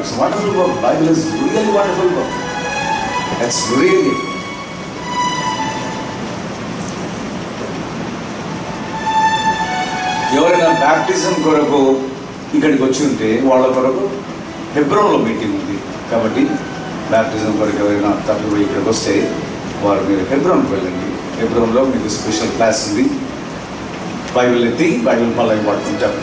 It's wonderful work Bible is really wonderful work it's really ఎవరైనా baptism కొరకు ఇక్కడికి వచ్చి ఉంటే వాళ్ళ కొరకు హెబ్రోన్లో మీటింగ్ ఉంది కాబట్టి బ్యాప్టిజం కొరకు ఎవరైనా తప్పుడు ఇక్కడికి వస్తే వారు మీరు హెబ్రోన్కి వెళ్ళండి హెబ్రోన్లో మీకు స్పెషల్ క్లాస్ ఉంది బైబిల్ ఎత్తి బైబిల్ పల్లవి పడుతుంటారు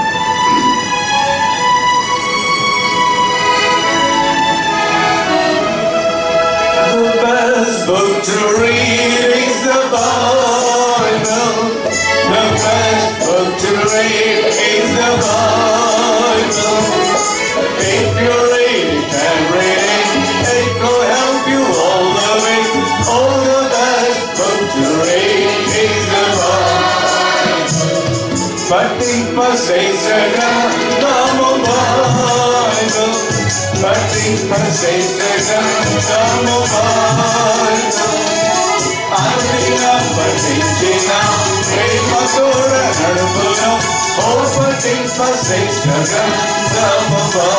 The best book to read is the Bible. The best book to read is the Bible. If you read it and read it, it will help you all the way. Oh, the best book to read is the Bible. Pati pasejana namo Bible. Pati pasejana namo Bible. అందిన పఠించిన ప్రేమ తోడ నడుపున ఓ పఠింప శ్రేష్ఠగా నమ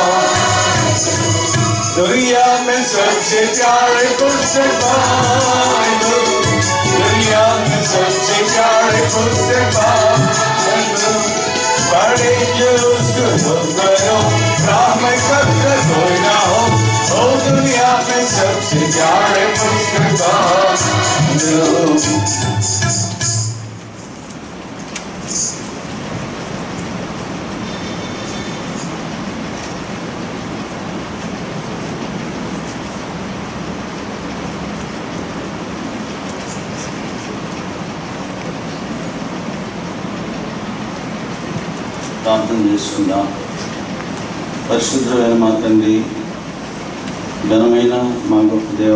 दुनिया में सबसे प्यारे पुस्तक Bible दुनिया में सबसे प्यारे पुस्तक बाइबल पढ़े जो उसको तुम करो राह में कब तक कोई ना हो ओ दुनिया में सबसे प्यारे पुस्तक बाइबल ప్రార్థన చేసుకుందాం పరిశుద్ధమైన మా తండ్రి ఘనమైన మా గొప్ప దేవ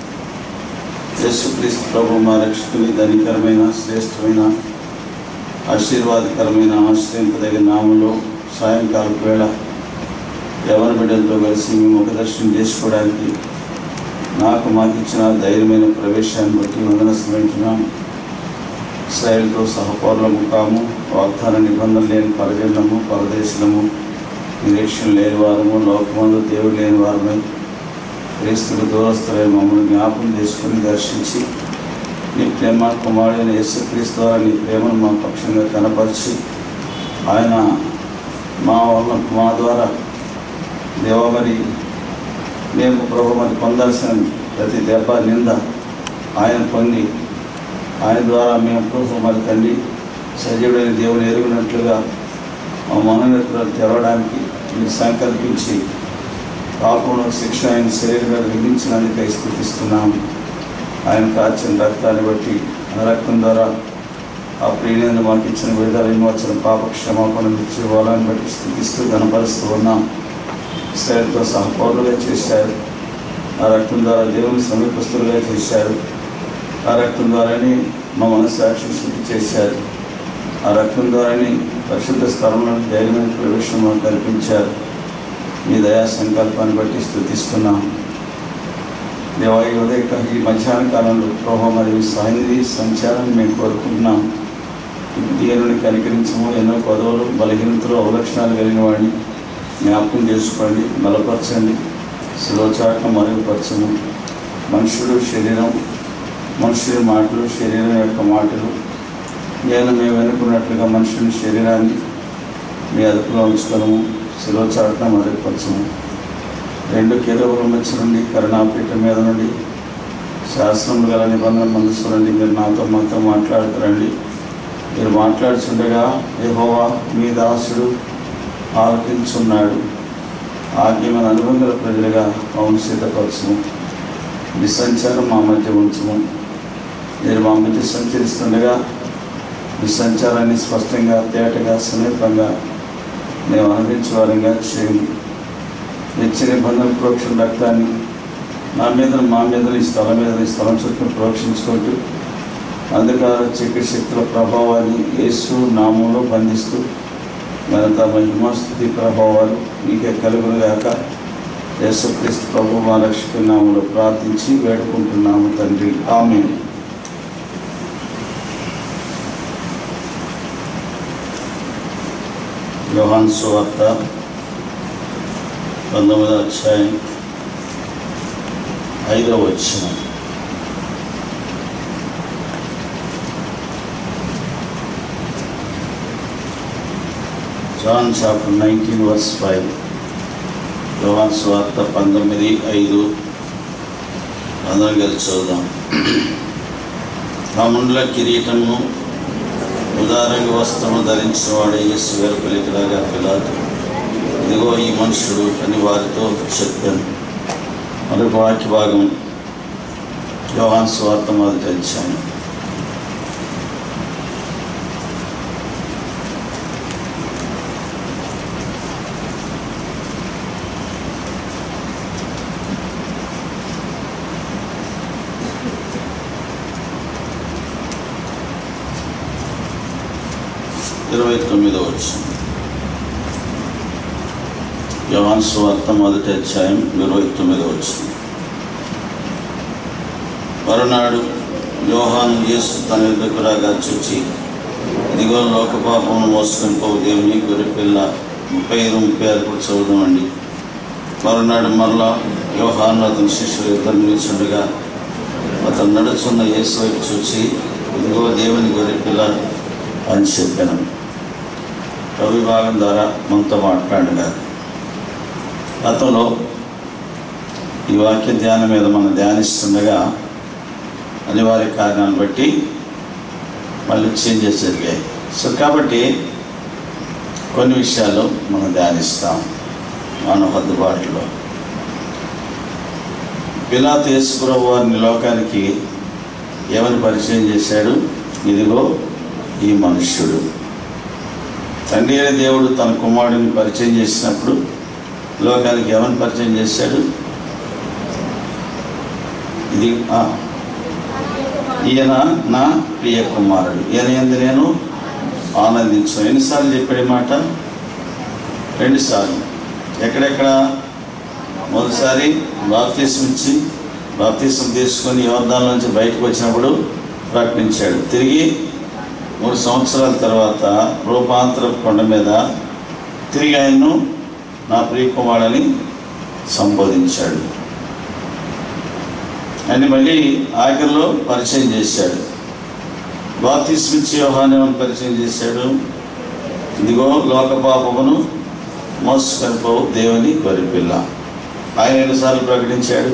యేసుక్రీస్తు ప్రభు మా రక్షకుని ధనికరమైన శ్రేష్టమైన ఆశీర్వాదకరమైన ఆశ్రయింపదగిన నామంలో సాయంకాలం వేళ యవన బిడ్డలతో కలిసి మేము ఒక దర్శనం చేసుకోవడానికి నాకు మాకు ఇచ్చిన ధైర్యమైన ప్రవేశాన్ని బట్టి వందన స్మరించున్నాం ఇస్రాయేల్తో సహపౌరులము కాము వాగ్దాన నిబంధన లేని పరజనము పరదేశులము నిరీక్షణ లేని వారము లోకమందు దేవుడు లేని వారమై క్రీస్తుకు దూరస్తులై మమ్మల్ని జ్ఞాపకం చేసుకుని దర్శించి నీ ప్రేమ కుమారుడైన యేసుక్రీస్తు ద్వారా నీ ప్రేమను మా పక్షంగా కనపరిచి ఆయన మా వల్ల మా ద్వారా దేవ మరి మేము ప్రభు మరి పొందాల్సిన ప్రతి దెబ్బ నింద ఆయన పొంది ఆయన ద్వారా మేము ప్రభు మరి తండ్రి సజీవుడైన దేవుని ఎరుగునట్లుగా మా మనోనేత్రాలు తెరవడానికి మీరు సంకల్పించి పాపంలో శిక్ష ఆయన శరీరం మీద విధించినందుకై స్థుతిస్తున్నాము ఆయన కాచిన రక్తాన్ని బట్టి ఆ రక్తం ద్వారా ఆ ప్రియులను మాకు ఇచ్చిన విడుదల విమోచన పాప క్షమాపణ ఇచ్చిన వాళ్ళని బట్టి స్థుతిస్తూ కనపరుస్తూ ఉన్నాం ఇస్రాయల్తో సహపౌరులుగా చేశారు ఆ రక్తం ద్వారా దేవుని సమీపస్తులుగా చేశారు ఆ రక్తం ద్వారానే మా మనస్సాక్షి శుద్ధి చేశారు ఆ రక్తం ద్వారానే పరిశుద్ధ స్థలంలో ధైర్యమైన ప్రవేశం మాకు కల్పించారు మీ దయా సంకల్పాన్ని బట్టి స్థుతిస్తున్నాం దేవా ఈ ఉదయ ఈ మధ్యాహ్న కాలంలో ప్రభావ మరియు సన్నిధి సంచారాన్ని మేము కోరుకుంటున్నాం దేవుని కనికరించము ఎన్నో పదవులు బలహీనతలు అవలక్షణాలు కలిగిన వాడిని జ్ఞాపకం చేసుకోండి బలపరచండి శిలోచాటం మరుగుపరచము మనుషుడు శరీరం మనుషుడి మాటలు శరీరం యొక్క మాటలు నేను మేము వెనుకున్నట్లుగా మనుషుని శరీరాన్ని మీ అదుపులో ఉంచుకోవడము శిలోచాటం మరుగుపరచము రెండు కిలోల మధ్య నుండి కరుణాపీఠం మీద నుండి శాస్త్రములు గల నిబంధన మనసు నుండి మీరు నాతో మాతో మాట్లాడుతారండి మీరు మాట్లాడుచుండగా యెహోవా మీ దాసుడు ఆలకించున్నాడు ఆజ్ఞమైన అనుభవం గల ప్రజలుగా మౌన సిద్ధపరచము మీ సంచారం మా మధ్య ఉంచము మీరు మా మధ్య సంచరిస్తుండగా మీ సంచారాన్ని స్పష్టంగా తేటగా సమీపంగా మేము అనుభవించే వారంగా చేయము నిత్య నిబంధన ప్రోక్షణ రక్తాన్ని నా మీద మా మీద ఈ స్థలం మీద ఈ స్థలం చుట్టూ ప్రోక్షించుకుంటూ అంధకార చీకటి శక్తుల ప్రభావాన్ని యేసు నామంలో బంధిస్తూ ఘనత మహిమాస్థుతి ప్రభావాలు మీకే కలుగునుగాక యేసుక్రీస్తు ప్రభు మా రక్షక నామంలో ప్రార్థించి వేడుకుంటున్నాము తండ్రి ఆమె యోహాన్ సువార్త పంతొమ్మిదో అధ్యాయం ఐదవ వచ్చిన John chapter nineteen verse five Yohan స్వార్త పంతొమ్మిది ఐదు అందరం కలిసి చూద్దాం ఆ ముండ్ల కిరీటము ఉదారంగ వస్త్రము ధరించిన వాడు యేసు వెలుపలికిరాగా పిలాతు ఇదిగో ఈ మనుషుడు అని వారితో చెప్పాను మరొక వాక్య భాగం యోహాన్ స్వార్థ మొదటి అధ్యాయం ఇరవై తొమ్మిదో వచ్చింది యోహాన్ సువార్త మొదటి అధ్యాయం ఇరవై తొమ్మిదో వచ్చింది మరునాడు యోహాను యేసు తన యుద్ధకు రాగా చూచి ఇదిగో లోక పాపమును మోసుకొని పోవు దేవుని గొర్రెపిల్ల ముప్పై ఐదు ముప్పై ఆరు కూడా చదువుదామండి మరునాడు మరలా యోహాను అతని శిష్యులు ఇద్దరు నిల్చుండగా అతను నడుచున్న యేసు వైపు చూసి ఇదిగో దేవుని గొర్రెపిల్ల అని చెప్పాను రవి భాగం ద్వారా మనతో మాట్లాడగా గతంలో ఈ వాక్య ధ్యానం మీద మనం ధ్యానిస్తుండగా అనివార్య కారణాలను బట్టి మళ్ళీ చేంజెస్ జరిగాయి సో కాబట్టి కొన్ని విషయాలు మనం ధ్యానిస్తాం మన హద్దుబాటులో పిలాతు యేసుప్రభు వారిని లోకానికి ఏమని పరిచయం చేశాడు ఇదిగో ఈ మనుష్యుడు తండ్రి అయిన దేవుడు తన కుమారుడిని పరిచయం చేసినప్పుడు లోకానికి ఏమని పరిచయం చేశాడు ఇది ఆ, ఈయన నా ప్రియ కుమారుడు ఈయన ఎందు నేను ఆనందించు ఎన్నిసార్లు చెప్పాడు ఈ మాట రెండుసార్లు ఎక్కడెక్కడ మొదటిసారి బాప్తీసం ఇచ్చి బాప్తీసం తీసుకొని యోర్దాల నుంచి బయటకు వచ్చినప్పుడు ప్రకటించాడు తిరిగి మూడు సంవత్సరాల తర్వాత రూపాంతర కొండ మీద తిరిగి ఆయన్ను నా ప్రియకుమారుడని సంబోధించాడు అని మళ్ళీ ఆఖరిలో పరిచయం చేశాడు బాప్తిస్మిచ్చి యోహానేమని పరిచయం చేశాడు ఇదిగో లోక పాపమును మోసుకొని పోవు దేవుని గొరిపిల్ల ఆయన ఎన్నిసార్లు ప్రకటించాడు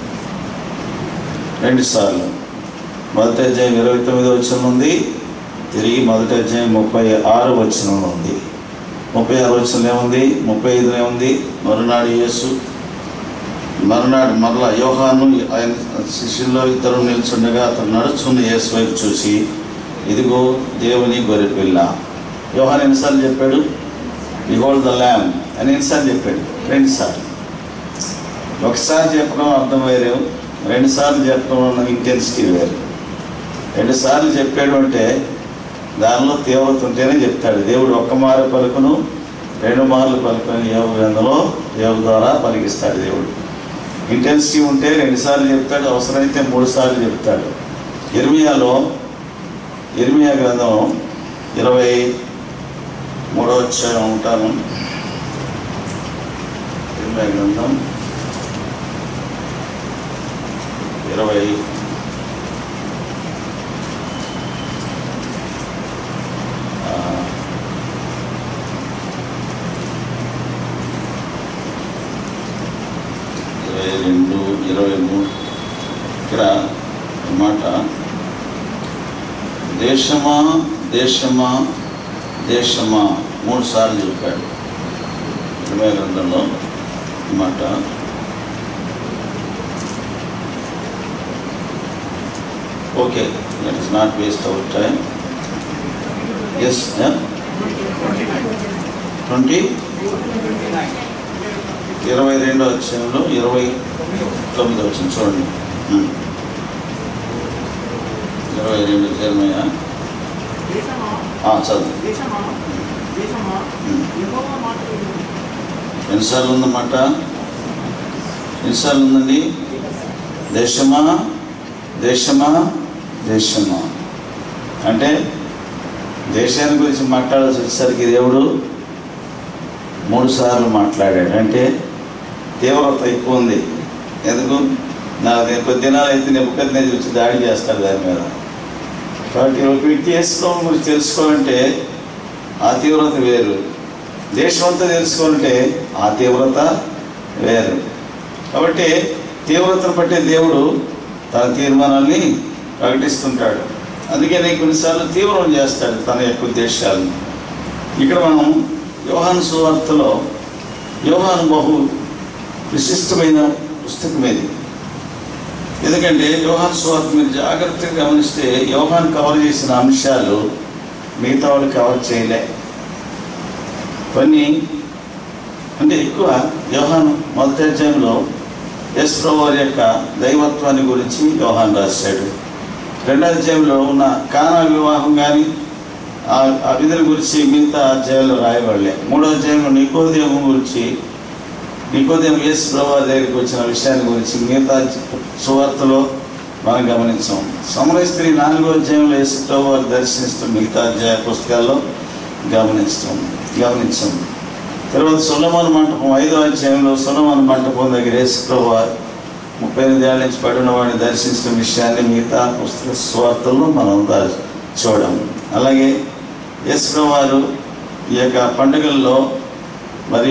రెండు సార్లు మొదటి అధ్యాయం ఇరవై తొమ్మిది వచ్చిన ఉంది తిరిగి మొదటి అధ్యాయం ముప్పై ఆరు వచ్చిన ఉంది ముప్పై ఆరు వచ్చిన ఏముంది ముప్పై ఐదులో ఏముంది మరునాడు యేసు మరునాడు మరలా యోహాను ఆయన శిష్యుల్లో ఇద్దరు నిల్చుండగా అతను నడుచుకున్న యేసు వైపు చూసి ఇదిగో దేవుని గొర్రెపిల్ల యోహాన్ ఎన్నిసార్లు చెప్పాడు బిహోల్డ్ ద ల్యామ్ అని ఎన్నిసార్లు చెప్పాడు రెండుసార్లు ఒకసారి చెప్పడం అర్థం వేరు రెండుసార్లు చెప్పడం ఉన్న ఇంటెన్సిటీ వేరు రెండుసార్లు చెప్పాడు అంటే దానిలో తీవ్రత ఉంటేనే చెప్తాడు దేవుడు ఒక్క మారు పలుకును రెండు మార్లు పలుకుని యోగ గ్రంథంలో యోగ ద్వారా పలికిస్తాడు దేవుడు ఇంటెన్సిటీ ఉంటే రెండుసార్లు చెప్తాడు అవసరమైతే మూడు సార్లు చెప్తాడు ఇర్మియాలో ఇర్మియా గ్రంథం ఇరవై మూడో అధ్యాయం ఉంటాను ఇర్మియా గ్రంథం ఇరవై ఆ, ఇరవై రెండు ఇరవై మూడు ఇక్కడ ఒక మాట దేశమా దేశమా దేశమా మూడు సార్లు చెప్పాడు ఇరవై గ్రంథంలో ఈ మాట okay let us not waste our time yes twenty ఇరవై రెండో అధ్యాయంలో ఇరవై తొమ్మిది వచ్చింది చూడండి ఉమ్. ఇరవై రెండు చేరమయ్యా దేశమా ఆ, చదువు దేశమా దేశమా ఉమ్. యెహోవా మాట విను. ఎన్నిసార్లు ఉందన్నమాట ఎన్నిసార్లు ఉందండి దేశమా దేశమా దేశమా అంటే దేశాన్ని గురించి మాట్లాడాల్సి వచ్చేసరికి దేవుడు మూడు సార్లు మాట్లాడాడు అంటే తీవ్రత ఎక్కువ ఉంది ఎందుకు నా కొద్ది దినాలు అయితే నిపుకద్నే వచ్చి దాడి చేస్తాడు దాని మీద కాబట్టి ఒక వ్యక్తి వేసుకోవడం గురించి తెలుసుకోవాలంటే ఆ తీవ్రత వేరు దేశమంతా తెలుసుకోవాలంటే ఆ తీవ్రత వేరు కాబట్టి తీవ్రతను బట్టే దేవుడు తన తీర్మానాల్ని ప్రకటిస్తుంటాడు అందుకని కొన్నిసార్లు తీవ్రం చేస్తాడు తన యొక్క ఉద్దేశాలను ఇక్కడ మనం యోహాను సువార్తలో యోహాను బహు విశిష్టమైన పుస్తకం ఇది ఎందుకంటే యోహాన్ సువార్త మీరు జాగ్రత్తగా గమనిస్తే యోహాన్ కవర్ చేసిన అంశాలు మిగతా వాళ్ళు కవర్ చేయలే కొన్ని అంటే ఎక్కువ యోహాన్ మొదటి అధ్యాయంలో యశ్ వారి యొక్క దైవత్వాన్ని గురించి యోహాన్ రాశాడు రెండో అధ్యాయంలో ఉన్న కానా వివాహం కానీ ఆ ఆ విధుల గురించి మిగతా అధ్యాయంలో రాయబడలే మూడో అధ్యాయంలో నికోదేమం గురించి నికోదేం యేసు ప్రభు దగ్గరికి వచ్చిన విషయాన్ని గురించి మిగతా సువార్తలో మనం గమనించాం సమర స్త్రీ నాలుగో అధ్యాయంలో యేసు ప్రభు వారు దర్శనిస్తూ మిగతా అధ్యాయ పుస్తకాల్లో గమనిస్తాం గమనించాం తర్వాత సొలమాన్ మంటపం ఐదో అధ్యాయంలో సొలమాన్ మంటపం దగ్గర యేసు ప్రభు వారు ముప్పై ఎనిమిది ఏళ్ళ నుంచి పడిన వాడిని దర్శించిన విషయాన్ని మిగతా పుస్తక స్వార్థల్లో మనం దా- చూడం అలాగే యేసు వారు ఈ యొక్క పండుగల్లో మరి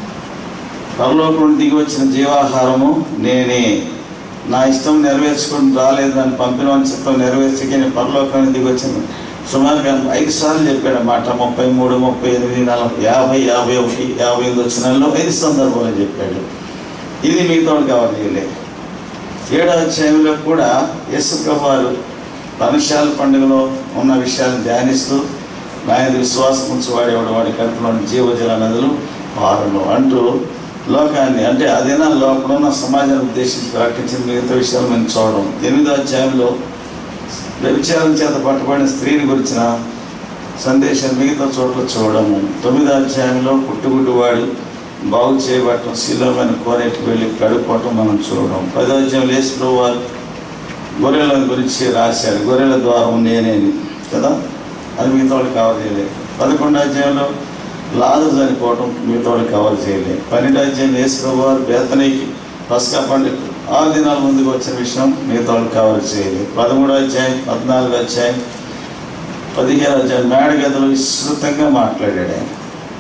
పరలోకం నుండి దిగి వచ్చిన జీవాహారము నేనే నా ఇష్టం నెరవేర్చుకుని రాలేదు నన్ను పంపిన వాని చిత్తం నెరవేర్చకి నేను పరలోకానికి దిగి వచ్చిన సుమారుగా ఐదు సార్లు చెప్పాడు మాట ముప్పై మూడు ముప్పై ఎనిమిది నలభై యాభై యాభై ఒకటి యాభై ఎనిమిది వచ్చినాల్లో ఐదు సందర్భాలు చెప్పాడు ఇది మీతో కావాలి ఏడో అధ్యాయంలో కూడా యేసు ప్రభువారు పనశాల పండుగలో ఉన్న విషయాలను ధ్యానిస్తూ ఆయన విశ్వాసం ఉంచువాడేవాడు వాడి కడుపులోని జీవజల నదులు పారను అంటూ లోకాన్ని అంటే అదేనా లోపల ఉన్న సమాజాన్ని ఉద్దేశించి ప్రకటించిన మిగతా విషయాలు మనం చూడడం ఎనిమిదో అధ్యాయంలో వ్యభిచారం చేత పట్టుబడిన స్త్రీని గురించిన సందేశం మిగతా చోట్ల చూడము తొమ్మిదో అధ్యాయంలో పుట్టుగుడ్డువాడు బాగు చేయబడటం శిలోమైన కోనేటికి వెళ్ళి కడుక్కోవటం మనం చూడడం పదో అధ్యాయంలో యేసు ప్రభు వారు గొర్రెల గురించి రాశాడు గొర్రెల ద్వారం నేనేని కదా అది మిగతా వాళ్ళు కవర్ చేయలేదు పదకొండో అధ్యాయంలో లాజు చనిపోవటం మిగతా వాళ్ళు కవర్ చేయలేదు పన్నెండో అధ్యాయం యేసు ప్రభు వారు బేతనీకి పసకా పండుగ ఆరు దినాల ముందుకు వచ్చిన విషయం మిగతా వాళ్ళు కవర్ చేయలేదు పదమూడో అధ్యాయం పద్నాలుగో అధ్యాయం పదిహేను అధ్యాయం మేడ గదిలో విస్తృతంగా మాట్లాడాడు ఆయన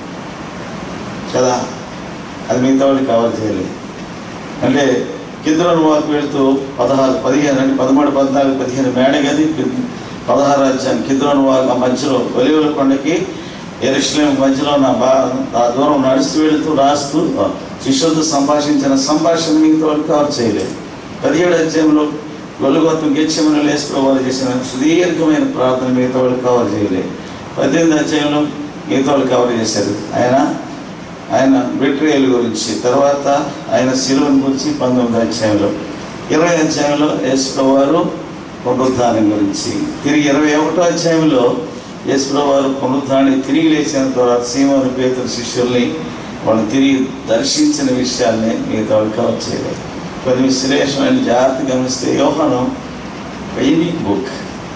కదా అది మిగతా వాళ్ళు కవర్ చేయలేదు అంటే కింద్రోని వాకు వెళుతూ పదహారు పదిహేను అంటే పదమూడు పద్నాలుగు పదిహేను మేడ గది పదహారు అధ్యాయం కింద్రోని వాకు ఆ మధ్యలో ఒలివుల కొండకి ఎరుశ్లేం మధ్యలో నా బా ఆ దూరం నడుస్తూ వెళుతూ రాస్తూ శిష్యులతో సంభాషించిన సంభాషణ మిగతా వాళ్ళు కవర్ చేయలేదు పదిహేడు అధ్యాయంలో గొలుగొత్తం గెచ్చమని లేసుకోవాలి చేసిన సుదీర్ఘమైన ప్రార్థన మిగతా వాళ్ళు కవర్ చేయలేదు పద్దెనిమిది అధ్యాయంలో మిగతా వాళ్ళు కవర్ చేశారు ఆయన ఆయన బిట్రియల్ గురించి తర్వాత ఆయన శిలువను గురించి పంతొమ్మిది అధ్యాయంలో ఇరవై అధ్యాయంలో యేసుప్రభు వారు పునరుద్ధానం గురించి తిరిగి ఇరవై ఒకటో అధ్యాయంలో యేసుప్రభు వారు పునరుద్ధాన్ని తిరిగి లేచిన తర్వాత సీమోను పేతుల శిష్యుల్ని వాళ్ళు తిరిగి దర్శించిన విషయాల్ని మిగతా వాళ్ళు కవర్ చేయలేదు కొన్ని విశ్లేషణ జాగ్రత్త గమనిస్తే యోహాను యూనిక్ బుక్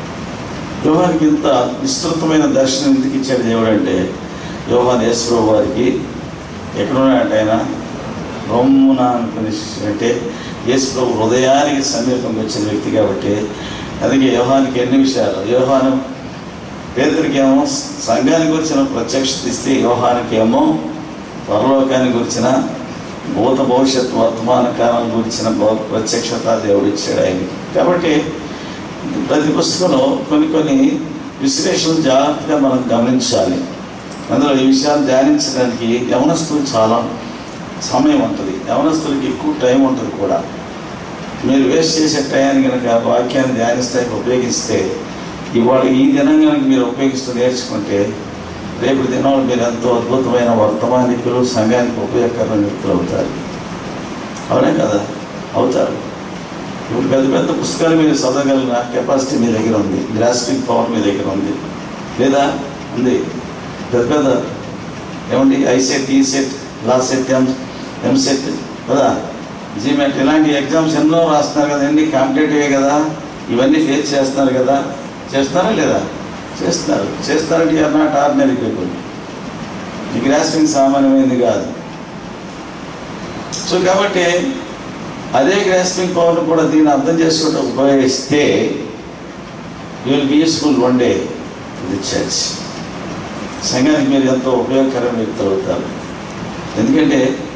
యోహానికి ఇంత విస్తృతమైన దర్శనం ఎందుకు ఇచ్చాడు దేవుడు అంటే యోహాన్ యేసుప్రభు వారికి ఎక్కడున్నాడంటే ఆయన రొమ్మున అనుకునే శిష్యుడు అంటే యేసు ప్రభు హృదయానికి సమీపంగా వచ్చిన వ్యక్తి కాబట్టి అందుకే యోహానికి ఎన్ని విషయాలు యోహాను పేదరికి ఏమో సంఘానికి వచ్చిన ప్రత్యక్షత ఇస్తే యోహానికి ఏమో పరలోకాన్ని గురించిన భూత భవిష్యత్ వర్తమాన కాలం గురించిన భౌ- ప్రత్యక్షత దేవుడు ఇచ్చాడు ఆయనకి కాబట్టి ప్రతి పుస్తకంలో కొన్ని కొన్ని విశ్లేషణలు జాగ్రత్తగా మనం గమనించాలి అందులో ఈ విషయాలు ధ్యానించడానికి యవనస్తులు చాలా సమయం ఉంటుంది యవనస్తులకి ఎక్కువ టైం ఉంటుంది కూడా మీరు వేస్ట్ చేసే టయాన్ని కనుక వాక్యాన్ని ధ్యానిస్తే ఉపయోగిస్తే ఇవాళ ఈ దినం కనుక మీరు ఉపయోగిస్తూ నేర్చుకుంటే రేపు దినంలో మీరు ఎంతో అద్భుతమైన వర్తమానికులు సంఘానికి ఉపయోగకరమైన వ్యక్తులు అవుతారు అవునే కదా అవుతారు ఇప్పుడు పెద్ద పెద్ద పుస్తకాలు మీరు చదవగలిగిన కెపాసిటీ మీ దగ్గర ఉంది గ్రాస్పింగ్ పవర్ మీ దగ్గర ఉంది లేదా ఉంది పెద్ద పెద్ద ఏమండి ఐసెట్ ఈసెట్ లా సెట్ ఎం ఎంసెట్ కదా జీమెట్ ఇలాంటి ఎగ్జామ్స్ ఎన్నో రాస్తున్నారు కదా ఎన్ని కాంపిటేటివే కదా ఇవన్నీ ఫేస్ చేస్తున్నారు కదా చేస్తున్నారా లేదా చేస్తున్నారు చేస్తారంటే ఆర్ నాట్ ఆర్డినరీ పీపుల్ ఈ గ్రాస్పింగ్ సామాన్యమైనది కాదు సో కాబట్టి అదే గ్రాస్పింగ్ పవర్ కూడా దీన్ని అర్థం చేసుకుంటూ ఉపయోగిస్తే you will be useful one day the church సంఘానికి మీరు ఎంతో ఉపయోగకరమైన వ్యక్తులు అవుతారు ఎందుకంటే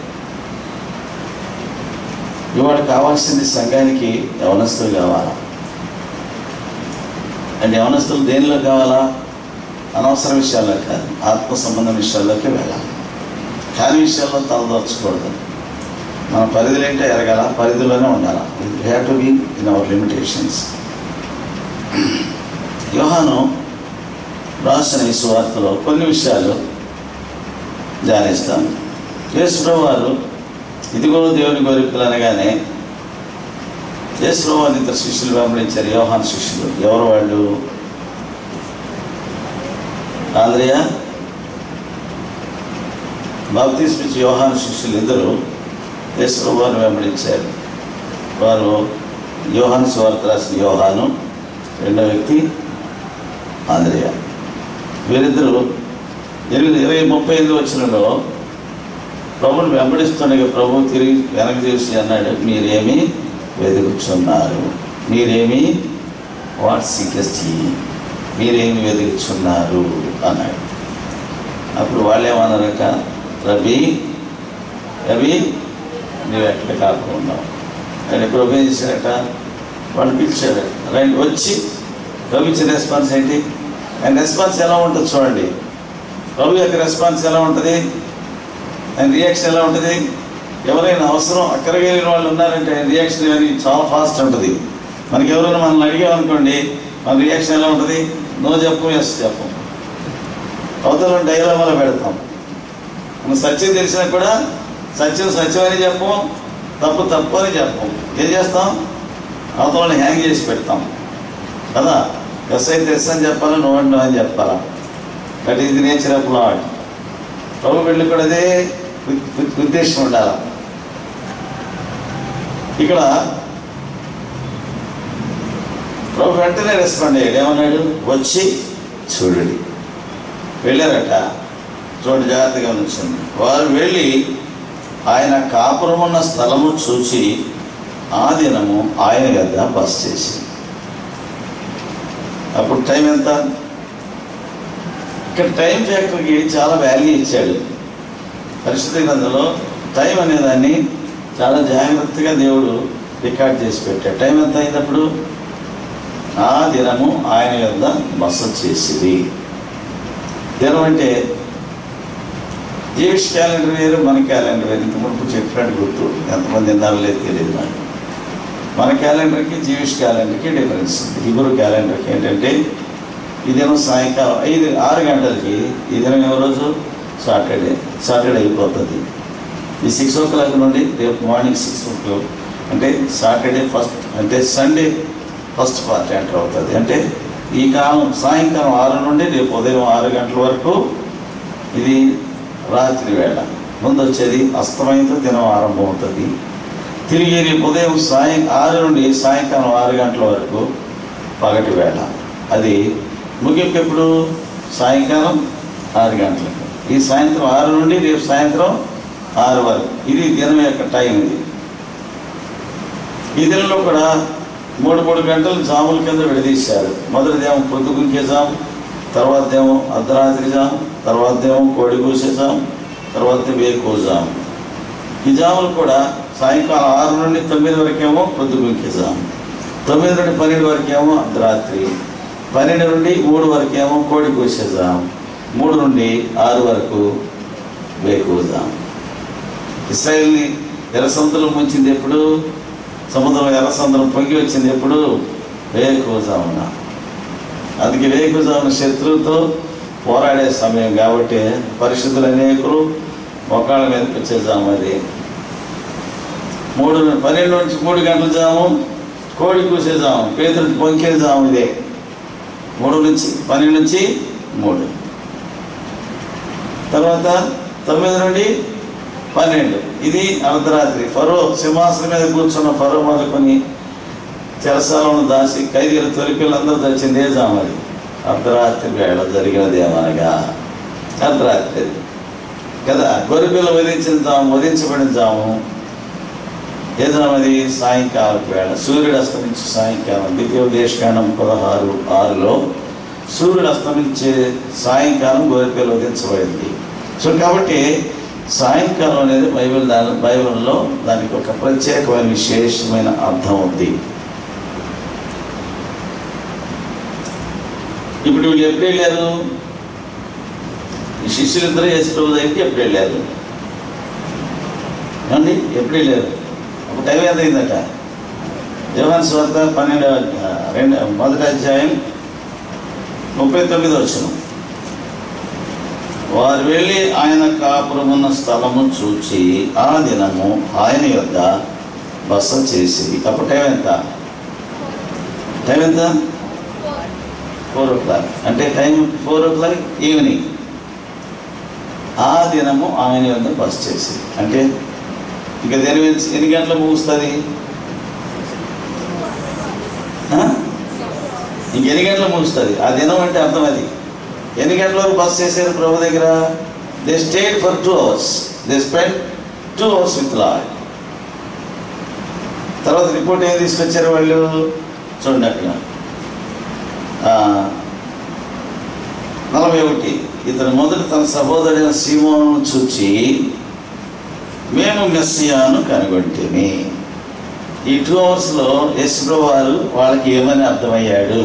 ఇవాళ కావాల్సింది సంఘానికి యవనస్తులు కావాలా అంటే యవనస్తులు దేనిలో కావాలా అనవసర విషయాల్లో కాదు ఆత్మ సంబంధం విషయాల్లోకి వెళ్ళాలి కాని విషయాల్లో తలదర్చకూడదు మన పరిధులు ఏంటో ఎరగాల పరిధిలోనే ఉండాలి have to be in our limitations Yohanu రాసిన ఈ సువార్తలో కొన్ని విషయాలు ధ్యానిస్తాం యేసుప్రభు వారు ఇదిగో దేవుని గోరికలు అనగానే యేసుప్రభు వారిని ఇద్దరు శిష్యులు వెంబడించారు యోహాన్ శిష్యులు ఎవరు వాళ్ళు ఆంధ్రయ బాప్తీస్మిచ్చి యోహాన్ శిష్యులు ఇద్దరు యేసుప్రభు వారిని వెంబడించారు వారు యోహాను సువార్త రాసిన యోహాను రెండో వ్యక్తి ఆంధ్రయ వీరిద్దరూ ఎనిమిది ఇరవై ముప్పై ఎనిమిది వచ్చినలో ప్రభుని వెంబడిస్తుండగా ప్రభు తిరిగి వెనక్కి చూసి అన్నాడు మీరేమి వెతుకుచున్నారు మీరేమి వాట్ సీకెస్ట్ మీరేమి వెతుకుచున్నారు అన్నాడు అప్పుడు వాళ్ళు ఏమన్నారక రవి రవి నువ్వు ఎక్కడ కాకుండా ఆయన ప్రభు ఏం చేశాడట వాళ్ళు పిలిచాడు రండి వచ్చి ప్రభు ఇచ్చిన రెస్పాన్స్ ఏంటి ఆయన రెస్పాన్స్ ఎలా ఉంటుంది చూడండి ప్రభు యొక్క రెస్పాన్స్ ఎలా ఉంటుంది ఆయన రియాక్షన్ ఎలా ఉంటుంది ఎవరైనా అవసరం అక్కడికి వెళ్ళిన వాళ్ళు ఉన్నారంటే ఆయన రియాక్షన్ అని చాలా ఫాస్ట్ ఉంటుంది మనకి ఎవరైనా మనల్ని అడిగామనుకోండి మన రియాక్షన్ ఎలా ఉంటుంది నో చెప్పు ఎస్ చెప్పు అవతల డైలామాలో పెడతాం మన సత్యం తెలిసినా కూడా సత్యం సత్యం అని చెప్పం తప్పు తప్పు అని చెప్పం ఏం చేస్తాం అవతలని హ్యాంగ్ చేసి పెడతాం కదా ఎస్ అయితే ఎస్ అని చెప్పాలా నో అండ్ నో అని చెప్పాలా that is the nature of Lord ప్రభు పెళ్ళి కూడా అదే ఉద్- ఉద్- ఉద్దేశం ఉండాలి ఇక్కడ ప్రభు వెంటనే రెస్పాండ్ అయ్యాడు ఏమన్నాడు వచ్చి చూడండి వెళ్ళారట చూడండి జాగ్రత్తగా ఉంచండి వారు వెళ్ళి ఆయన కాపురం ఉన్న స్థలము చూచి ఆ దినము ఆయన వద్ద బస్ చేసి అప్పుడు టైం ఎంత ఇక్కడ టైం ఫ్యాక్టర్కి చాలా వాల్యూ ఇచ్చాడు పరిశుద్ధ గ్రంథంలో టైం అనే దాన్ని చాలా జాగ్రత్తగా దేవుడు రికార్డ్ చేసి పెట్టాడు టైం ఎంత అయినప్పుడు ఆ దినము ఆయన యొద్ద బస చేసింది దినం అంటే జీవిష్ క్యాలెండర్ వేరు మన క్యాలెండర్ వేరు ఇంత మునుపు చెప్పినట్టు గుర్తు ఎంతమంది విన్నారో లేదు తెలియదు నాకు మన క్యాలెండర్కి జీవిష్ క్యాలెండర్కి డిఫరెన్స్ ఉంది హిబ్రూ క్యాలెండర్కి ఏంటంటే ఈ దినం సాయంకాలం ఐదు ఆరు గంటలకి ఈ దినం ఏ రోజు సాటర్డే సాటర్డే అయిపోతుంది ఈ సిక్స్ ఓ క్లాక్ నుండి రేపు మార్నింగ్ సిక్స్ ఓ క్లాక్ అంటే సాటర్డే ఫస్ట్ అంటే సండే ఫస్ట్ పార్ట్ ఎంటర్ అవుతుంది అంటే ఈ కాలం సాయంకాలం ఆరు నుండి రేపు ఉదయం ఆరు గంటల వరకు ఇది రాత్రి వేళ ముందు వచ్చేది అస్తమయంతో దినం ఆరంభం అవుతుంది తిరిగి రేపు ఉదయం సాయం ఆరు నుండి సాయంకాలం ఆరు గంటల వరకు పగటి వేళ అది ముగింపు ఎప్పుడు సాయంకాలం ఆరు గంటలకు ఈ సాయంత్రం ఆరు నుండి రేపు సాయంత్రం ఆరు వరకు ఇది దినం యొక్క టైం ఇది ఈ దినంలో కూడా మూడు మూడు గంటలు జాముల కింద విడదీశారు మొదటిదేమో పొద్దుగుంకే జాము తర్వాతేమో అర్ధరాత్రి జాము తర్వాతేమో కోడి కూసే జాము తర్వాత వేకో జాము ఈ జాములు కూడా సాయంకాలం ఆరు నుండి తొమ్మిది వరకేమో పొద్దుగుంకే జాము తొమ్మిది నుండి పన్నెండు వరకేమో అర్ధరాత్రి పన్నెండు నుండి మూడు వరకేమో కోడి కూసే జాము మూడు నుండి ఆరు వరకు వేకువ జాము ఇస్రాయల్ని ఎర్ర సముద్రం ముంచింది ఎప్పుడు సముద్రం ఎర్ర సముద్రం పొంగి వచ్చింది ఎప్పుడు వేకువజామున అందుకే వేకువజామున శత్రువుతో పోరాడే సమయం కాబట్టి పరిశుద్ధులు అనేకులు మొక్కల మీదకి వచ్చే జాము అది మూడు పన్నెండు నుంచి మూడు గంటల జాము కోడి కూసే జాము పేదలు పొంకే జాము ఇదే మూడు నుంచి పన్నెండు నుంచి మూడు తర్వాత తొమ్మిది నుండి పన్నెండు ఇది అర్ధరాత్రి ఫరో సింహాసనం మీద కూర్చున్న ఫరో మొదలుకొని చెరసాలను దాసి ఖైదీలు తొలిపిల్లందరూ తెచ్చింది ఏ జామది అర్ధరాత్రి వేళ జరిగినది ఏమనగా అర్ధరాత్రి అది. కదా గొర్రెపిల్ల వధించిన జాము వధించబడిన జాము ఏదైనది సాయంకాలపు వేళ సూర్యుడు అస్తమించే సాయంకాలం ద్వితీయోపదేశకాండం పదహారు ఆరులో సూర్యుడు అస్తమించే సాయంకాలం గోరికలు ఉదించబడింది సో కాబట్టి సాయంకాలం అనేది బైబిల్ దాని బైబిల్లో దానికి ఒక ప్రత్యేకమైన విశేషమైన అర్థం ఉంది ఇప్పుడు వీళ్ళు ఎప్పుడు వెళ్ళారు ఈ శిష్యులిద్దరూ యేసు ప్రభు దగ్గరికి ఎప్పుడు వెళ్ళారు ఏమండి ఎప్పుడు వెళ్ళారు ఒక టైం ఎంత అయిందట యోహాన్ స్వార్త పన్నెండు రెండు మొదటి అధ్యాయం ముప్పై తొమ్మిది వచ్చిన వారు వెళ్ళి ఆయన కాపురమున్న స్థలము చూచి ఆ దినము ఆయన యొద్ద బస చేసి అప్పుడు టైం ఎంత టైం ఎంత ఫోర్ ఓ క్లాక్ అంటే time four o'clock evening ఆ దినము ఆయన యొద్ద బస్ చేసి అంటే ఇక దేని మీద ఎన్ని గంటలకు ముగుస్తుంది ఆ? ఇంకెన్ని గంటలకు ముగుస్తుంది ఆ దినం అంటే అర్థం అది ఎన్ని గంటల వరకు బస్ చేశారు ప్రభు దగ్గర they stayed for two hours they spend two hours with Lord తర్వాత రిపోర్ట్ ఏం తీసుకొచ్చారు వాళ్ళు చూడండి అక్కడ ఆ, నలభై ఒకటి ఇతను మొదట తన సహోదరుడైన సీమోను చూచి మేము మెస్సియాను కనుగొంటిమి ఈ టూ అవర్స్లో యశ్వ్రో వారు వాళ్ళకి ఏమని అర్థమయ్యాడు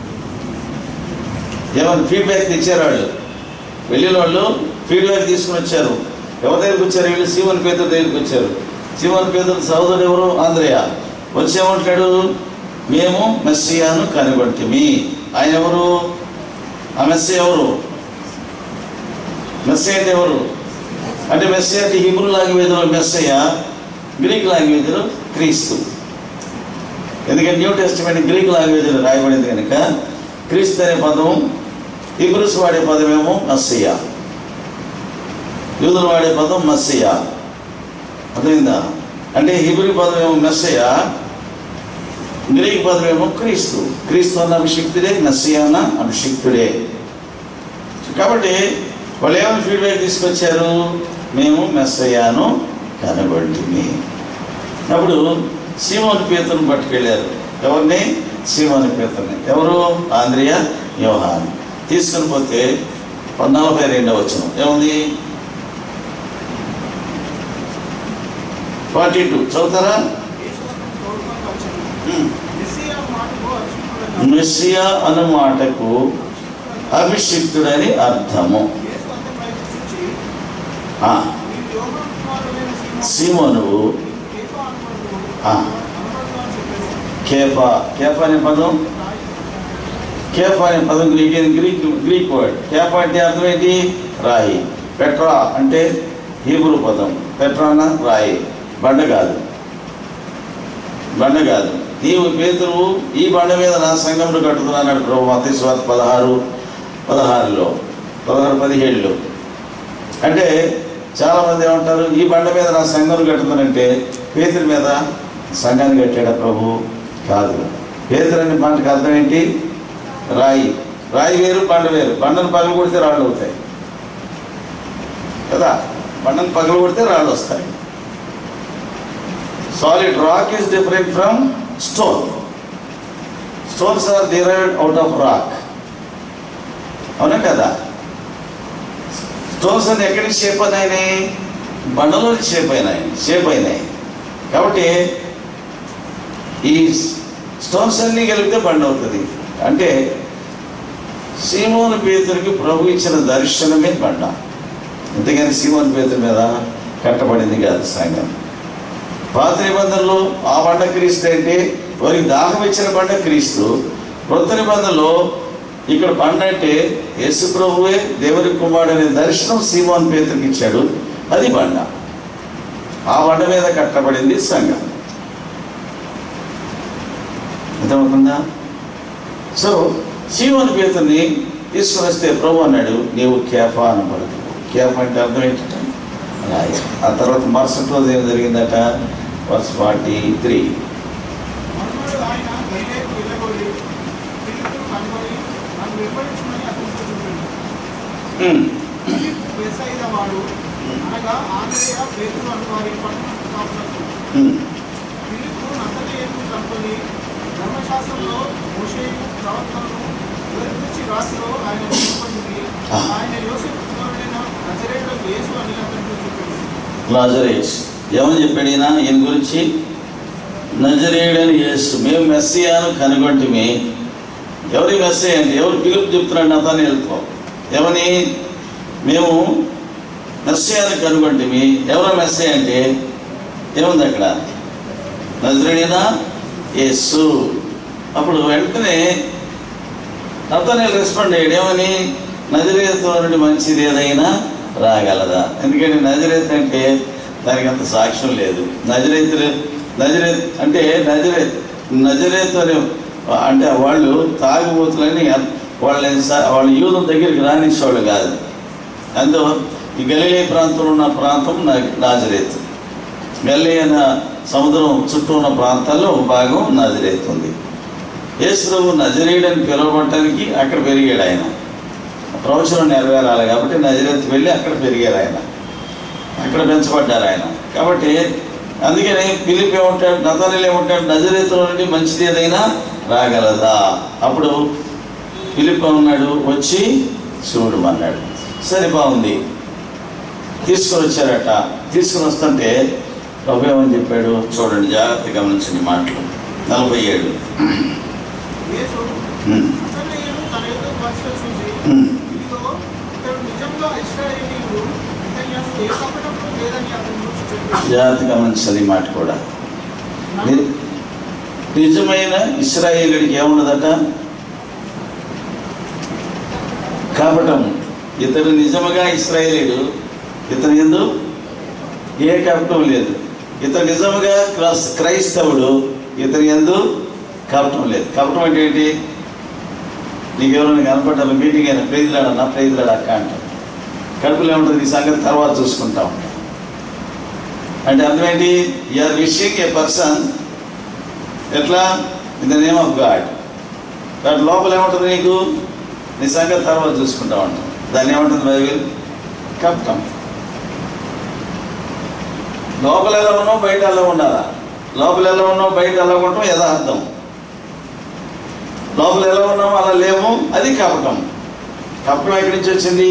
ఏమని ఫీడ్బ్యాక్ ఇచ్చారు వాళ్ళు వెళ్ళిన వాళ్ళు ఫీడ్బ్యాక్ తీసుకుని వచ్చారు ఎవరి దగ్గరికి వచ్చారు వీళ్ళు సీమన్ పేదల దగ్గరికి వచ్చారు సీమన్ పేదల సహోదరుడు ఎవరు ఆంధ్రయ వచ్చేమంటాడు మేము మెస్సియాను కనుగొంటిమి ఆయన ఎవరు ఆ మెస్సి ఎవరు మెస్సి అంటే ఎవరు అంటే మెస్సి అంటే హిబ్రూ లాంగ్వేజ్లో మెస్సయ్య గ్రీక్ లాంగ్వేజ్లో క్రీస్తు ఎందుకంటే న్యూ టెస్టిమెంట్ గ్రీక్ లాంగ్వేజ్లో రాయబడింది కనుక క్రీస్తు అనే పదం హిబ్రూస్ వాడే పదమేమో మస్సియా యూదులు వాడే పదం మస్సియా అర్థమైందా అంటే హిబ్రూ పదమేమో మెస్సయ్య గ్రీక్ పదమేమో క్రీస్తు క్రీస్తు అన్న అభిషిక్తుడే మెస్సియా అన్న అభిషిక్తుడే కాబట్టి వాళ్ళు ఏమైనా ఫీడ్బ్యాక్ తీసుకొచ్చారు మేము మెస్సయ్యాను కనబడింది అప్పుడు సీమోని పీతను పట్టుకెళ్ళారు ఎవరిని సీమోని పీతని ఎవరు ఆంధ్రియ యోహాన్ తీసుకుని పోతే నలభై రెండవ వచ్చిన ఏముంది ఫార్టీ టూ చదువుతారా ఉమ్. మెస్సియా అన్న మాటకు అభిషిక్తుడని అర్థము ఆ, సీమోను ఆ, కేఫా కేఫా అనే పదం కేఫా అనే పదం Greek Greek Greek word Kepha అంటే అర్థం ఏంటి రాయి పెట్రా అంటే హీబ్రూ పదం పెట్రాన రాయి బండ కాదు బండ కాదు నీవు పేతురు ఈ బండ మీద నా సంఘంలో కట్టుతున్నాడు ప్రభు మతీశ్వర్ పదహారు పదహారులో పదహారు పదిహేడులో అంటే చాలామంది ఏమంటారు ఈ బండ మీద నా సంఘం కట్టుతానంటే పేతురి మీద సంఘాన్ని కట్టాడా ప్రభు కాదు పేతురు అనే మాటకి అర్థం ఏంటి రాయి రాయి వేరు బండ వేరు బండను పగలు కొడితే రాళ్ళు అవుతాయి కదా బండను పగలు కొడితే రాళ్ళు వస్తాయి solid rock is different from stone stones are derived out of rock అవునా కదా స్టోన్స్ అన్ని ఎక్కడి నుంచి షేప్ అయినాయి బండలో నుంచి షేప్ అయినాయి షేప్ అయినాయి కాబట్టి ఈ స్టోన్స్ అన్నీ కలిపితే బండ అవుతుంది అంటే సీమోను పేతురికి ప్రభు ఇచ్చిన దర్శనమే బండ అంతేగాని సీమోను పేతురి మీద కట్టబడింది కాదు సంఘం పాత నిబంధనలో ఆ బండ క్రీస్తు అంటే వారికి దాహం ఇచ్చిన బండ క్రీస్తు కొత్త నిబంధనలో ఇక్కడ బండ అంటే యేసు ప్రభువే దేవుని కుమారుడు అనే దర్శనం సీమోన్ పేతురికి ఇచ్చాడు అది బండ ఆ బండ మీద కట్టబడింది సంఘం అర్థమవుతుందా సో సీమోన్ పేతుని తీసుకుని వస్తే ప్రభు అన్నాడు నీవు కేఫా అనబడదు కేఫా అంటే అర్థం ఏంటంటే రాయి ఆ తర్వాత మరుసటి రోజు ఏం జరిగిందట వర్స్ ఫార్టీ త్రీ మరునాడు ఆయన గలిలయకు వెళ్ళగొలి, ఫిలిప్పును కనుగొని, నన్ను వెంబడించుమని అతనితో చెప్పాడు. ఫిలిప్పు బెత్సయిదా వాడు, అనగా ఆంద్రేయ, పేతురు అను వారి పట్టణ కాపురస్తులు. నుండి ధర్మశాస్త్రంలో మోషేయు ప్రవక్తలను గురించి రాసిలో ఆయన నిలబడింది ఆ. ఆయన యోసేపు కుమారుడైన నజరేయుడు యేసు అని అతనితో చెప్పాడు లాజరేస్ ఏమని చెప్పాడు ఈయన ఈయన గురించి నజరేయుడని యేసు మేము మెస్సియాను కనుగొంటిమి ఎవరి మెస్సీ అంటే ఎవరు పిలుపు చెప్తున్నాడు అతను వెళ్ళిపో ఎవరిని మేము మెస్సియాను కనుగొంటిమి ఎవరు మెస్సీ అంటే ఏముంది అక్కడ నజరేయుడైనా యేసు అప్పుడు వెంటనే అతనే రెస్పాండ్ అయ్యాడు ఏమని నజరేతు నుండి మంచిది ఏదైనా రాగలదా ఎందుకంటే నజరేత్ అంటే దానికి అంత సాక్ష్యం లేదు నజరేతు నజరేత్ అంటే నజరేత్ నజరేత్ అనే అంటే వాళ్ళు తాగుబోతులని వాళ్ళని స- వాళ్ళ యూదుల దగ్గరికి రానిచ్చేవాళ్ళు కాదు అందు ఈ గలిలే ప్రాంతంలో ఉన్న ప్రాంతం నా- నాజరేత్ గల్లీ అన్న సముద్రం చుట్టూ ఉన్న ప్రాంతాల్లో ఒక భాగం నాజరేత్ ఉంది యేసుప్రభు నజరేయుడని పిలువబడటానికి అక్కడ పెరిగాడు ఆయన ప్రవచనం నెరవేరాలి కాబట్టి నజరేత్ వెళ్ళి అక్కడ పెరిగారు ఆయన అక్కడ పెంచబడ్డారు ఆయన కాబట్టి అందుకని పిలిపి ఏమంటాడు నతనిలు ఏమంటాడు నజరేతుల నుండి మంచిది ఏదైనా రాగలదా అప్పుడు పిలిపి ఉన్నాడు వచ్చి చూడమన్నాడు సరే బాగుంది తీసుకుని వచ్చారట తీసుకుని వస్తుంటే ప్రభు ఏమని చెప్పాడు చూడండి జాగ్రత్త గమనించండి మాటలు నలభై ఏడు యేసు ఉమ్, నజరేయుడు తన యొక్క పరిశీలించి ఉమ్. ఇదిగో ఇతడు నిజంగా ఇశ్రాయేలీయుడు ఇతను ఏ కపటంలో లేదని అతని గురించి చెప్పాడు జాగ్రత్త గమనించాలి ఈ మాట కూడా ని- నిజమైన ఇస్రాయేలుడికి ఏమున్నదట కపటం ఇతడు నిజముగా ఇస్రాయేలీడు ఇతను ఎందు ఏ కపటం లేదు ఇతను నిజముగా క్రస్- క్రైస్తవుడు ఇతని ఎందు కపటం లేదు కపటం అంటే ఏంటి నీకు ఎవరైనా కనపడ్డారు మీటింగ్ అయినా ప్రైజ్లాడన్నా ప్రైజ్లాడ అక్క అంటాం కడుపులో ఏముంటుంది ఈ సంగతి తర్వాత చూసుకుంటాం అంటే అర్థం ఏంటి ఆర్ విషింగ్ ఏ పర్సన్ ఎట్లా in the name of God దాని లోపల ఏముంటుంది నీకు నీ సంగతి తర్వాత చూసుకుంటా ఉంటాం దాన్ని ఏముంటుంది బైబిల్ కప్తం లోపల ఎలా ఉన్నావు బయట ఎలా ఉండాలా లోపల ఎలా ఉన్నావు బయట ఎలా ఉండటం యథార్థం లోపల ఎలా ఉన్నామో అలా లేము అది కపటం కపటం ఎక్కడి నుంచి వచ్చింది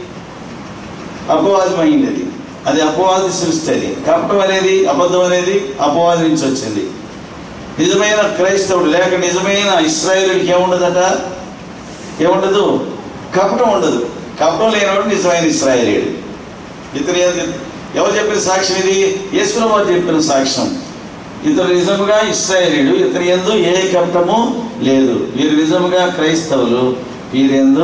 అపవాదం అయింది అది అది అపవాది సృష్టి అది కపటం అనేది అబద్ధం అనేది అపవాది నుంచి వచ్చింది నిజమైన క్రైస్తవుడు లేక నిజమైన ఇస్రాయేలుడికి ఏముండదట ఏముండదు కపటం ఉండదు కపటం లేనివాడు నిజమైన ఇస్రాయేలీయుడు ఇతను ఏది- ఎవరు చెప్పిన సాక్ష్యం ఇది యేసుప్రభు వారు చెప్పిన సాక్ష్యం ఇతను నిజముగా ఇస్రాయేలీయుడు ఇతని ఎందు ఏ కపటము లేదు వీరు నిజముగా క్రైస్తవులు వీరెందు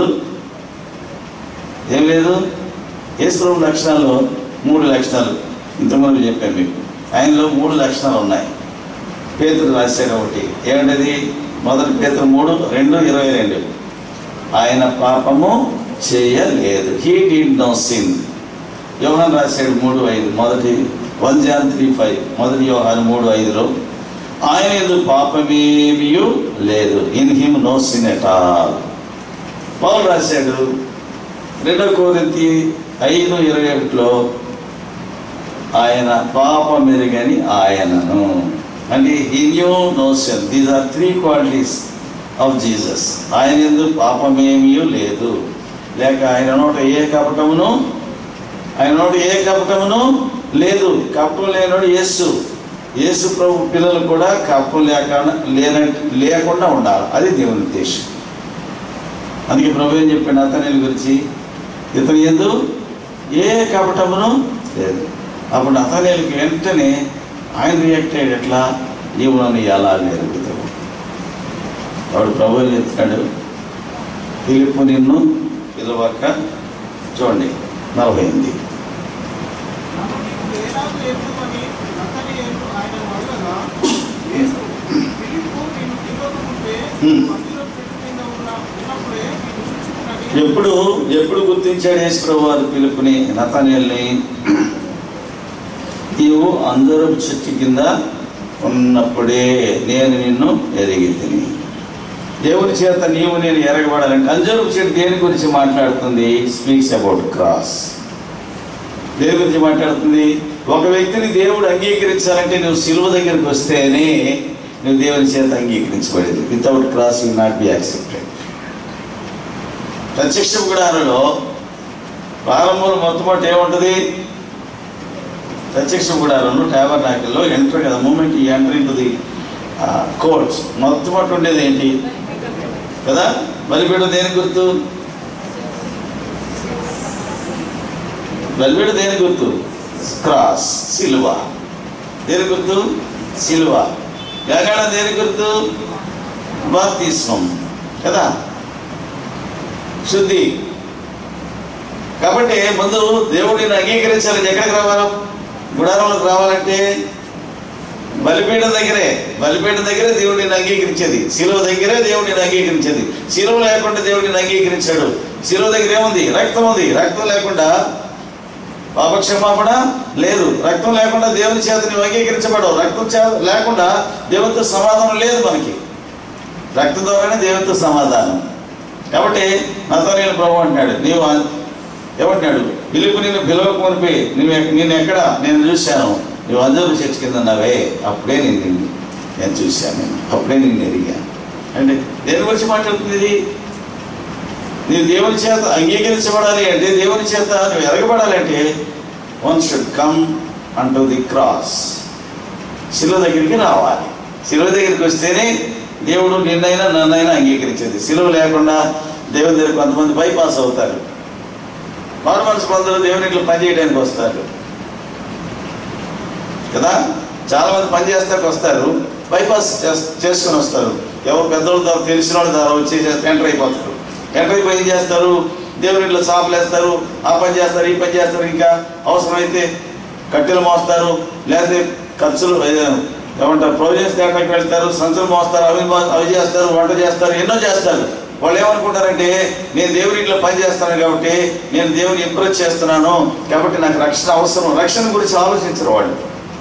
ఏం లేదు యేసుప్రభు లక్షణాలు మూడు లక్షణాలు ఇంతకుముందు చెప్పాను మీకు ఆయనలో మూడు లక్షణాలు ఉన్నాయి పేతురు రాశాడు ఒకటి ఏమిటది మొదటి పేతురు మూడు రెండు ఇరవై రెండు ఆయన పాపము చేయలేదు he did no sin Yohan రాశాడు మూడు ఐదు మొదటి వన్ జాన్ త్రీ ఫైవ్ మొదటి యోహాన్ మూడు ఐదులో ఆయన ఎందు పాపమేమీ లేదు in him no sin at all Paulu రాశాడు రెండో కోరింతి ఐదు ఇరవై ఒకటిలో ఆయన పాపమెరుగని ఆయనను అంటే he knew no sin these are three qualities of Jesus ఆయన ఎందు పాపమేమీ లేదు లేక ఆయన నోట ఏ కపటమును ఆయన నోట ఏ కపటమును లేదు కపటం లేనోడు యేసు యేసు ప్రభు పిల్లలు కూడా కపటం లేకుండా లేన లేకుండా ఉండాలి అది దేవుని ఉద్దేశం అందుకే ప్రభు ఏం చెప్పాడు అతని గురించి ఇతని ఎందు ఏ కపటమును లేదు అప్పుడు అతనేలకి వెంటనే ఆయన రియాక్ట్ అయ్యాడు ఎట్లా నీవు నన్ను ఎలా ఎరుగుతావు వాడు ప్రభు ఏం చెప్తున్నాడు పిలుపు నిన్ను పిలవక చూడండి నలభై ఎనిమిది నన్ను నీకు వేలాది ఎరుగుమని నతనీయులు ఆయన అడగగా, యేసు, ఫిలిప్పు నిన్ను పిలవకముందే హ్మ్. మందిరం చెట్టు కింద ఉన్న- ఉన్నప్పుడే నిన్ను చూచుకున్నది ఎప్పుడు ఎప్పుడు గుర్తించాడు యేసుప్రభు వారి పిలుపుని నతనేల్ని నీవు అందరూ చెట్టు కింద ఉన్నప్పుడే నేను నిన్ను ఎరిగి తిని దేవుని చేత నీవు నేను ఎరగబడాలంటే అంజరపు చెట్టు దేని గురించి మాట్లాడుతుంది స్పీక్స్ అబౌట్ క్రాస్ దేని గురించి మాట్లాడుతుంది ఒక వ్యక్తిని దేవుడు అంగీకరించాలంటే నువ్వు సిలువ దగ్గరికి వస్తేనే నువ్వు దేవుని చేత అంగీకరించబడేది without cross you not be accepted ప్రత్యక్ష గుడారంలో ప్రారంభంలో మొట్టమొదటి ఏముంటుంది ప్రత్యక్ష గుడారంలో ట్యాబర్ నాకిల్లో ఎంటర్ కదా మూమెంట్ ఈ ఎంటర్ ఇంటు ది కోర్ట్స్ మొట్టమొదటి ఉండేది ఏంటి కదా బలిపీఠం దేని గుర్తు బలిపీఠం దేని గుర్తు క్రాస్ సిలువ దేని గుర్తు సిలువ యాగాడ దేని గుర్తు బాప్తిస్మం కదా శుద్ధి కాబట్టి ముందు దేవుడిని అంగీకరించాలని ఎక్కడికి రావాలి గుడారంలోకి రావాలంటే బలిపీఠం దగ్గరే బలిపీఠం దగ్గరే దేవుడిని అంగీకరించేది శిలువ దగ్గరే దేవుడిని అంగీకరించేది శిలువ లేకుండా దేవుడిని అంగీకరించాడు శిలువ దగ్గర ఏముంది రక్తం ఉంది రక్తం లేకుండా పాపక్షమాపణ లేదు రక్తం లేకుండా దేవుని చేత నువ్వు అంగీకరించబడవు రక్తం చే లేకుండా దేవునితో సమాధానం లేదు మనకి రక్తం ద్వారానే దేవునితో సమాధానం కాబట్టి నాతో నేను ప్రభు అంటున్నాడు నీవు అన్- ఏమంటున్నాడు పిలుపు నిన్ను పిలవక మునిపి నువ్వు ఎక్- నేను ఎక్కడ నేను చూశాను నువ్వు అందరూ చర్చ కింద ఉన్నావే అప్పుడే నేను నిన్ను నేను చూశాను నేను అప్పుడే నిన్ను ఎరిగాను అంటే దేని గురించి మాట్లాడుతుంది ఇది నీవు దేవుని చేత అంగీకరించబడాలి అంటే దేవుని చేత నువ్వు ఎరగబడాలి అంటే వన్ షుడ్ కమ్ అంటూ ది క్రాస్ శిలువ దగ్గరికి రావాలి శిలువ దగ్గరికి వస్తేనే దేవుడు నిన్నైనా నన్నైనా అంగీకరించేది శిలువ లేకుండా దేవుని దగ్గర కొంతమంది బైపాస్ అవుతారు మారు మనసు పొందరు దేవుని ఇంట్లో పని చేయడానికి వస్తారు కదా చాలా మంది పని చేస్తానికి వస్తారు బైపాస్ చేస్- చేసుకొని వస్తారు ఎవరు పెద్దవాళ్ళ ద్వారా తెలిసిన వాళ్ళ ద్వారా వచ్చి ఎంటర్ అయిపోతారు ఎంటర్ అయిపోయి ఏం చేస్తారు దేవుని ఇంట్లో షాపులు వేస్తారు ఆ పని చేస్తారు ఈ పని చేస్తారు ఇంకా అవసరమైతే కట్టెలు మోస్తారు లేకపోతే ఖర్చులు ఏ- ఏమంటారు ప్రొవిజన్స్ తేటానికి వెళ్తారు సంచులు మోస్తారు అవి మో- అవి చేస్తారు వంట చేస్తారు ఎన్నో చేస్తారు వాళ్ళు ఏమనుకుంటారంటే నేను దేవుని ఇంట్లో పని చేస్తాను కాబట్టి నేను దేవుని ఇంప్రెస్ చేస్తున్నాను కాబట్టి నాకు రక్షణ అవసరం రక్షణ గురించి ఆలోచించరు వాళ్ళు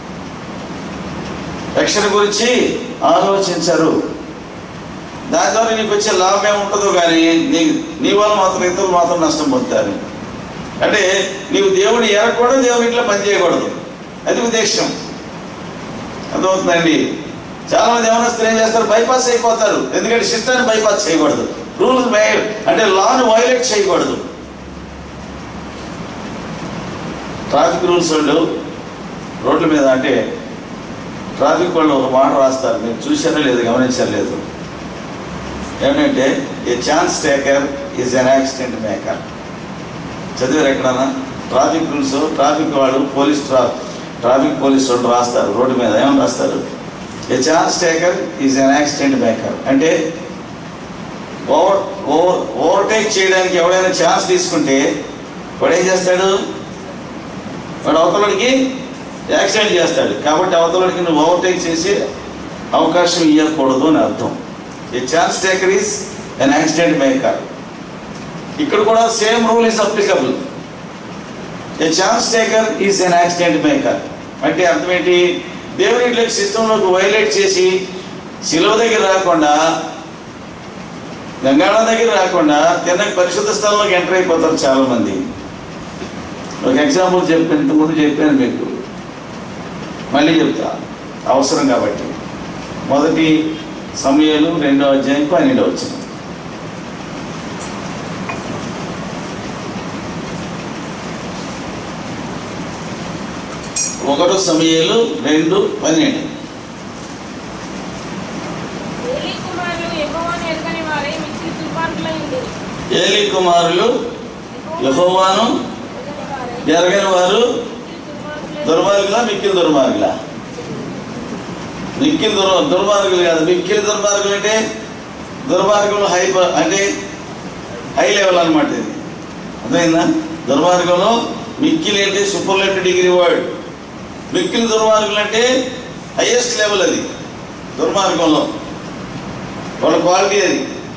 రక్షణ గురించి ఆలోచించరు దాని ద్వారా నీకు వచ్చే లాభం ఏముంటుందో కానీ నీ నీ వల్ల మాత్రం ఇతరులు మాత్రం నష్టం పొందుతారు అంటే నీవు దేవుని ఎరగకూడదు దేవుని ఇంట్లో పని చేయకూడదు అది ఉద్దేశం అర్థమవుతుందండి చాలా మంది యవనస్తులు ఏం చేస్తారు బైపాస్ అయిపోతారు ఎందుకంటే సిస్టాన్ని బైపాస్ చేయకూడదు రూల్స్ అంటే లాను వైలేట్ చేయకూడదు ట్రాఫిక్ రూల్స్ వాళ్ళు రోడ్ల మీద అంటే ట్రాఫిక్ వాళ్ళు ఒక మాట రాస్తారు మీరు చూసారో లేదు గమనించారు లేదు ఏమిటంటే a chance taker is an accident maker చదివారు ఎక్కడన్నా ట్రాఫిక్ రూల్స్ ట్రాఫిక్ వాళ్ళు పోలీస్ ట్రా ట్రాఫిక్ పోలీస్ వాళ్ళు రాస్తారు రోడ్డు మీద ఏమని రాస్తారు a chance taker is an accident maker అంటే ఓవర్ ఓవర్ ఓవర్టేక్ చేయడానికి ఎవడైనా ఛాన్స్ తీసుకుంటే వాడు ఏం చేస్తాడు వాడు అవతలడికి యాక్సిడెంట్ చేస్తాడు కాబట్టి అవతలడికి నువ్వు ఓవర్టేక్ చేసి అవకాశం ఇవ్వకూడదు అని అర్థం a chance taker is an accident maker ఇక్కడ కూడా same rule is applicable a chance taker is an accident maker అంటే అర్థం ఏంటి దేవుని ఇట్లా సిస్టంలోకి వైలేట్ చేసి శిలువ దగ్గర రాకుండా గంగాళం దగ్గర రాకుండా తిన్నకి పరిశుద్ధ స్థలంలోకి ఎంటర్ అయిపోతారు చాలా మంది ఒక ఎగ్జాంపుల్ చెప్పాను ఇంతకుముందు చెప్పాను మీకు మళ్ళీ చెప్తా అవసరం కాబట్టి మొదటి సమయాలు రెండో అధ్యాయం పన్నెండో వచ్చిన ఒకటో సమయాలు రెండు పన్నెండు ఏలీ కుమారులు యెహోవాను ఎరుగని వారే మిక్కిలి దుర్మార్గులై ఉండిరి. ఏలి కుమారులు యహోవాను ఎరుగని వారే ఎరగని వారు మిక్కిలి దుర్మార్గులై దుర్మార్గులా మిక్కిలి దుర్మార్గులా మిక్కిలి దుర్ దుర్మార్గులు కాదు మిక్కిలి దుర్మార్గులు అంటే దుర్మార్గులు హై అంటే హై లెవెల్ అనమాట ఇది అర్థమైందా దుర్మార్గంలో మిక్కిలి అంటే సూపర్లెట్ డిగ్రీ వర్డ్ మిక్కిలి దుర్మార్గులు అంటే హైయెస్ట్ లెవెల్ అది దుర్మార్గంలో వాళ్ళ క్వాలిటీ అది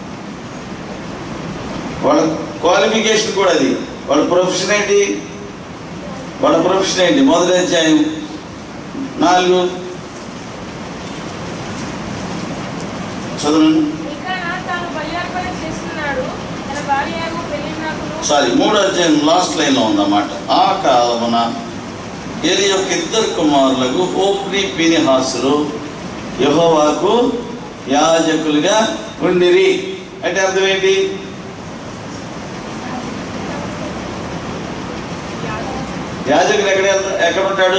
వాళ్ళ క్వాలిఫికేషన్ కూడా అది వాళ్ళ ప్రొఫెషన్ ఏంటి వాళ్ళ ప్రొఫెషన్ ఏంటి మొదటి అధ్యాయం నాలుగు చదవండి మికానా తాను బలియార్పణ చేస్తున్నాడు తన భార్యకు పెళ్ళినాకును సారీ మూడో అధ్యాయం లాస్ట్ లైన్లో ఉందన్నమాట ఆ కాలమున ఏలి యొక్క ఇద్దరు కుమారులకు ఓప్ని పినిహాసులు యెహోవాకు యాజకులుగా ఉండిరి అంటే అర్థం ఏంటి యాజకుడు ఎక్కడ ఎక్కడ ఉంటాడు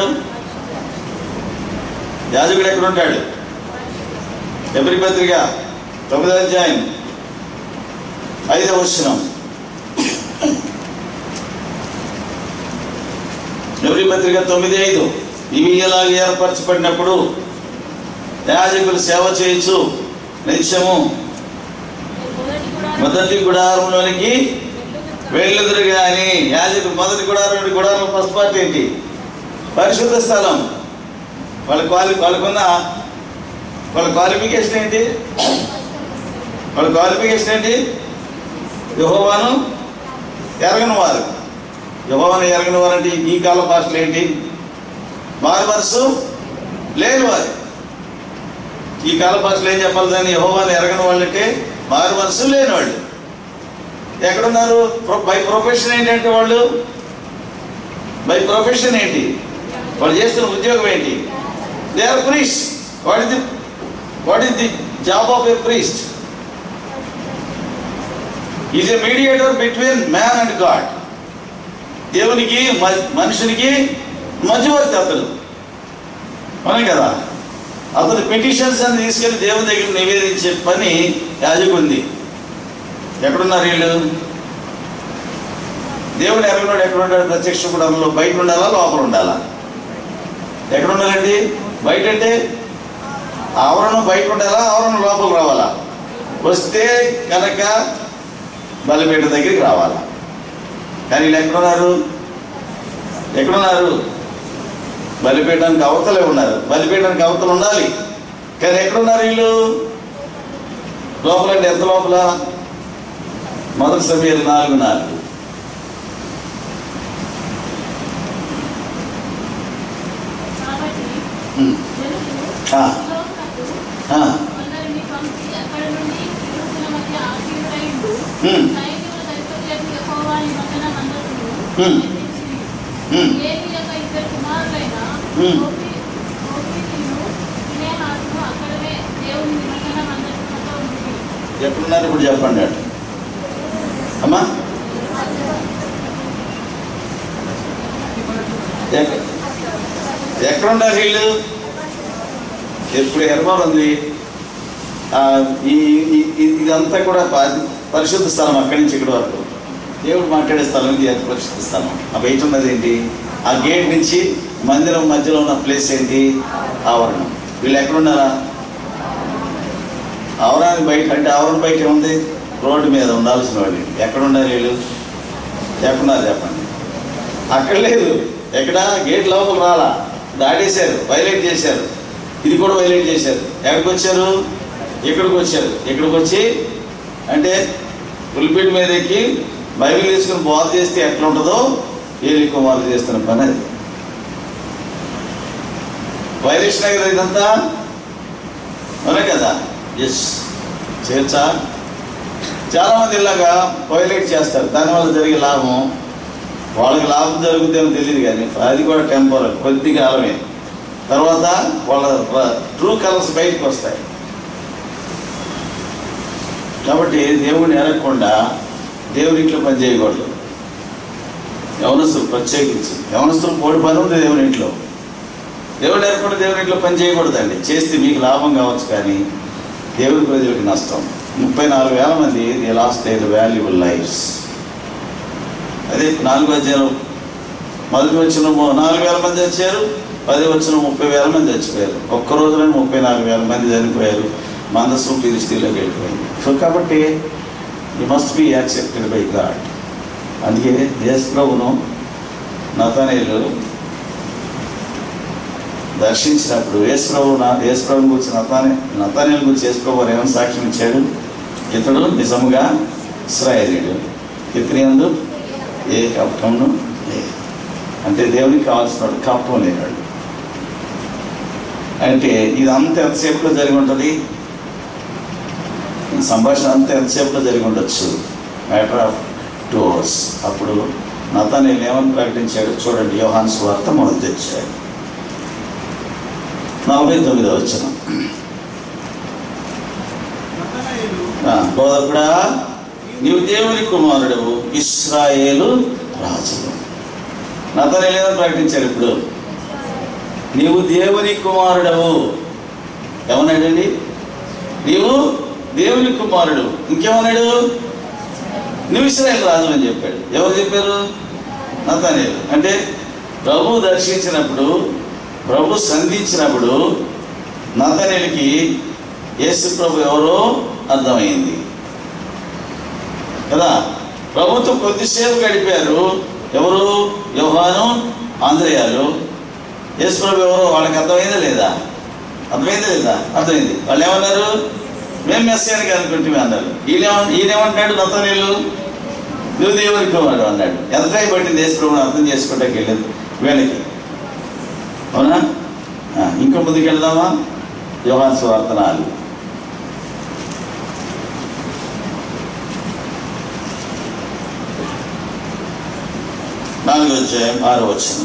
యాజకుడు ఎక్కడ ఉంటాడు ఎవరి పత్రిక తొమ్మిదో అధ్యాయం ఐదవ వచనం ఎవరి పత్రిక తొమ్మిది ఐదు ఇవి ఇలాగ ఏర్పరచబడినప్పుడు యాజకులు సేవ చేయొచ్చు నిత్యము మొదటి కూడా మొదటి గుడారంలోనికి వెళ్ళుదురు కానీ యాజకుడు మొదటి గుడారం గుడారం ఫస్ట్ పార్ట్ ఏంటి పరిశుద్ధ స్థలం వాళ్ళ క్వాలి వాళ్ళకున్న వాళ్ళ క్వాలిఫికేషన్ ఏంటి వాళ్ళ క్వాలిఫికేషన్ ఏంటి యహోవాను ఎరగని వారు యహోవాను ఎరగని వారు అంటే ఈ కాల భాషలు ఏంటి మారు మనసు లేని వారు ఈ కాల భాషలో ఏం చెప్పాలి దాన్ని యహోవాను ఎరగని వాళ్ళంటే మారు మనసు లేని వాళ్ళు ఎక్కడున్నారు ప్రొ- బై ప్రొఫెషన్ ఏంటంటే వాళ్ళు బై ప్రొఫెషన్ ఏంటి వాళ్ళు చేస్తున్న ఉద్యోగం ఏంటి they are priest what is the what is the job of a priest is a mediator between man and God దేవునికి మ- మనుషునికి మధ్యవర్తి అతను అవును కదా అతను పిటిషన్స్ అని తీసుకెళ్లి దేవుని దగ్గర నివేదించే పని యాజకుంది ఎక్కడున్నారు వీళ్ళు దేవుడు ఎరగనోడు ఎక్కడ ఉంటాడు ప్రత్యక్ష గుడంలో బయట ఉండాలా లోపల ఉండాలా ఎక్కడ ఉండాలండి బయట అంటే ఆవరణం బయట ఉండాలా ఆవరణం లోపల రావాలా వస్తే కనుక బలిపేట దగ్గరికి రావాలా కానీ వీళ్ళు ఎక్కడున్నారు ఎక్కడున్నారు బలిపీఠానికి అవతలే ఉన్నారు బలిపీఠానికి అవతల ఉండాలి కానీ ఎక్కడున్నారు వీళ్ళు లోపల అంటే ఎంత లోపల మొదటి సమయాలు నాలుగు నాలుగు కాబట్టి ఉమ్. జనులు ఆ. లోకమునకు ఆ. కొందరిని పంపి అక్కడ నుండి ఇరుకుల మధ్య ఆశీర్వదయుడు ఉమ్. సైనికుల అధిపతులకు యెహోవా నిబంధన మందసమును ఉమ్. ఎత్తించిరి. ఉమ్. ఏలి యొక్క ఇద్దరు కుమారులైన ఉమ్. హోఫీ- హోఫీయును ఫినెహాసును అక్కడనే దేవుని నిబంధన మందసముతో ఉండిరి. ఎక్కడున్నారు ఇప్పుడు చెప్పండి అటు అమ్మా ఎక్క- ఎక్కడున్నారు వీళ్ళు ఎప్పుడు హెర్మాన్ ఉంది ఆ, ఈ ఈ- ఈ- ఇదంతా కూడా ప- పరిశుద్ధ స్థలం అక్కడి నుంచి ఇక్కడి వరకు దేవుడు మాట్లాడే స్థలం ఇది అది పరిశుద్ధ స్థలం ఆ బయట ఉన్నది ఏంటి ఆ గేట్ నుంచి మందిరం మధ్యలో ఉన్న ప్లేస్ ఏంటి ఆవరణం వీళ్ళు ఎక్కడున్నారా ఆవరణానికి బయట అంటే ఆవరణ బయట ఏముంది రోడ్డు మీద ఉండాల్సిన వాళ్ళు ఎక్కడ ఉండాలి వీళ్ళు ఎక్కడున్నారు చెప్పండి అక్కడ లేదు ఎక్కడ గేట్ లోపల రాలా దాటేశారు వైలేట్ చేశారు ఇది కూడా వైలేట్ చేశారు ఎక్కడికి వచ్చారు ఇక్కడికి వచ్చారు ఇక్కడికి వచ్చి అంటే పులిపీడి మీద ఎక్కి బైబిల్ తీసుకుని బోధ చేస్తే ఎట్లా ఉంటుందో ఏలి కుమారులు చేస్తున్న పని అది వైలేషన్ కదా ఇదంతా అవునా కదా ఎస్ చేర్చా చాలామంది ఇలాగా వైలేట్ చేస్తారు దానివల్ల జరిగే లాభం వాళ్ళకి లాభం జరుగుతుందేమో తెలియదు కానీ అది కూడా టెంపరీ కొద్ది కాలమే తర్వాత వాళ్ళ ట్రూ కలర్స్ బయటకు వస్తాయి కాబట్టి దేవుడిని ఎరగకుండా దేవుడి ఇంట్లో పని చేయకూడదు యవనస్తులు ప్రత్యేకించి యవనస్తులు కోడి పని ఉంది దేవుని ఇంట్లో దేవుడు ఎరగకుండా దేవుని ఇంట్లో పని చేయకూడదండి చేస్తే మీకు లాభం కావచ్చు కానీ దేవుడి ప్రజలకు నష్టం ముప్పై నాలుగు వేల మంది they lost their valuable lives అదే నాలుగు అధ్యాయం మొదటి వచ్చిన మూ- నాలుగు వేల మంది వచ్చారు పది వచ్చిన ముప్పై వేల మంది చచ్చిపోయారు ఒక్క రోజున ముప్పై నాలుగు వేల మంది చనిపోయారు మందస్సు ఫిలిస్తీన్లోకి వెళ్ళిపోయింది సో కాబట్టి you must be accepted by God అందుకే యేసు ప్రభును నతనేలు దర్శించినప్పుడు యేసు ప్రభు నా యేసు ప్రభుని గురించి నతానే నతానేలు గురించి యేసు ప్రభు వారు ఏమైనా సాక్ష్యం ఇచ్చాడు ఇతడు నిజముగా ఇస్రాయేలీడు ఇతని అందు ఏ కపటమును లేదు అంటే దేవునికి కావాల్సిన కపటం లేనాడు అంటే ఇదంతా ఎంతసేపులో జరిగి ఉంటుంది ఈ సంభాషణ అంతా ఎంతసేపులో జరిగి ఉండొచ్చు మ్యాటర్ ఆఫ్ టూ అవర్స్ అప్పుడు నతానేలు ఏమని ప్రకటించాడు చూడండి యోహాన్ స్వార్థ మొదలు తెచ్చాడు నలభై తొమ్మిదో వచ్చిన నతనయేలు ఆ, బోధకుడా నీవు దేవుని కుమారుడు ఇస్రాయేలు రాజు నతనేలేదని ప్రకటించారు ఇప్పుడు నీవు దేవుని కుమారుడవు ఏమన్నాడండి నీవు దేవుని కుమారుడు ఇంకేమన్నాడు నువ్వు ఇస్రాయేల్ రాజు అని చెప్పాడు ఎవరు చెప్పారు నతనేలు అంటే ప్రభు దర్శించినప్పుడు ప్రభు సంధించినప్పుడు నతనేలికి యేసు ప్రభు ఎవరో అర్థమైంది కదా ప్రభుత్వం కొద్దిసేపు గడిపారు ఎవరు యోహాను ఆంధ్రయాలు యేసు ప్రభు ఎవరో వాళ్ళకి అర్థమైందా లేదా అర్థమైందా లేదా అర్థమైంది వాళ్ళు ఏమన్నారు మేము మెస్సానికి అనుకుంటే అన్నారు ఈయన ఈయనేమంటాడు నతనీళ్ళు నువ్వు దేవునికి కుమారుడు అన్నాడు ఎంత టైం పట్టింది యేసు ప్రభుని అర్థం చేసుకోవడానికి వెళ్ళేది వీళ్ళకి అవునా ఆ, ఇంకా ముందుకు వెళ్దామా యోహాన్ సువార్త నాలుగు నాలుగో అధ్యాయం ఆరో వచ్చిన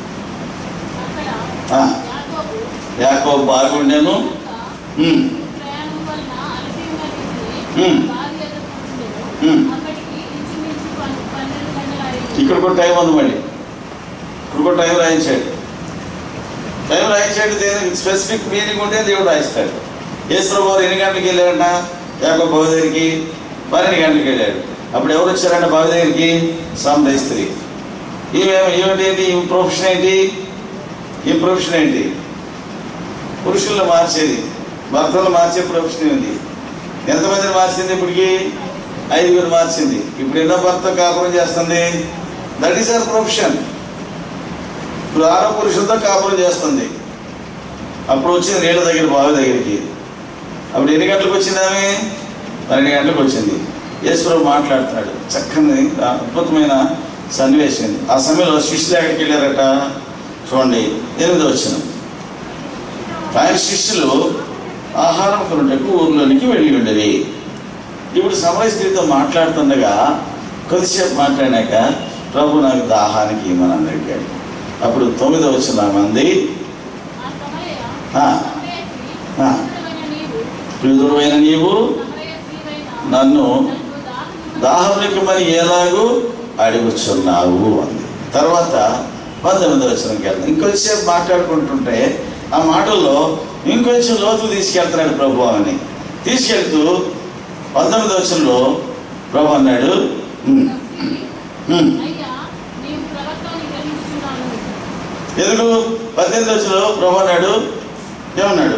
అక్కడ యాకోబు యాకో బాగుండెను ఉమ్, ప్రయాణం వలన అలసి ఉమ్. బావి ఎదుర్కొండెను ఉమ్. అక్కడికి ఇంచుమించు పన్- పన్నెండు గంటల అయింది ఇక్కడ కూడా టైం ఉంది మళ్ళీ ఇక్కడ కూడా టైం రాయించాడు టైం రాయించాడు దేనికి స్పెసిఫిక్ మీనింగ్ ఉంటే దేవుడు రాయిస్తాడు యేసు వారు ఎన్ని గంటలకు వెళ్ళాడంట యాకో బావి దగ్గరికి పన్నెండు గంటలకు వెళ్ళాడు అప్పుడు ఎవరు వచ్చారంట బావి దగ్గరికి సాంబ స్త్రీ ఈమె ఈమె ఏంటి ఈ ప్రొఫెషన్ ఏంటి ఈ ప్రొఫెషన్ ఏంటి పురుషులను మార్చేది భర్తలు మార్చే ప్రొఫెషన్ ఉంది ఎంతమందిని మార్చింది ఇప్పటికి ఐదుగురు మార్చింది ఇప్పుడు ఎన్నో భర్త కాపురం చేస్తుంది దట్ ఈస్ అవర్ ప్రొఫెషన్ ఇప్పుడు ఆరో పురుషులతో కాపురం చేస్తుంది అప్పుడు వచ్చింది నీళ్ళ దగ్గర బావి దగ్గరికి అప్పుడు ఎన్ని గంటలకు వచ్చింది ఆమె పన్నెండు గంటలకు వచ్చింది యేసుప్రభు మాట్లాడుతున్నాడు చక్కని అద్భుతమైన సన్నివేశం ఇది. ఆ సమయంలో శిష్యులు ఎక్కడికి వెళ్ళారట చూడండి ఎనిమిది వచ్చిన ఆయన శిష్యులు ఆహారం కొనుటకు ఊర్లోనికి వెళ్ళి ఉండేవి ఇప్పుడు సమయ స్త్రీతో మాట్లాడుతుండగా కొద్దిసేపు మాట్లాడినాక ప్రభు నాకు దాహానికి ఇమ్మని అడిగాడు అప్పుడు తొమ్మిదో వచ్చిన మంది ఆ సమయ ఆ. సమయశ్రీ ఆ. పుత్రుడైన నీవు ప్రియుడువైన నీవు సమయశ్రీవైన నన్ను నన్ను దాహము దాహమునికి మరి ఎలాగూ అడుగుచున్నావు అంది తర్వాత పంతొమ్మిది వచ్చినకి వెళ్తాం ఇంకొంచెంసేపు మాట్లాడుకుంటుంటే ఆ మాటల్లో ఇంకొంచెం లోతు తీసుకెళ్తున్నాడు ప్రభు అని తీసుకెళ్తూ పంతొమ్మిది వచ్చంలో ప్రభు అన్నాడు "ఉమ్, ఉమ్." అయ్యా నీవు ప్రవక్తని గ్రహించున్నాను ఎందుకు పద్దెనిమిది వచ్చంలో ప్రభు అన్నాడు ఏమన్నాడు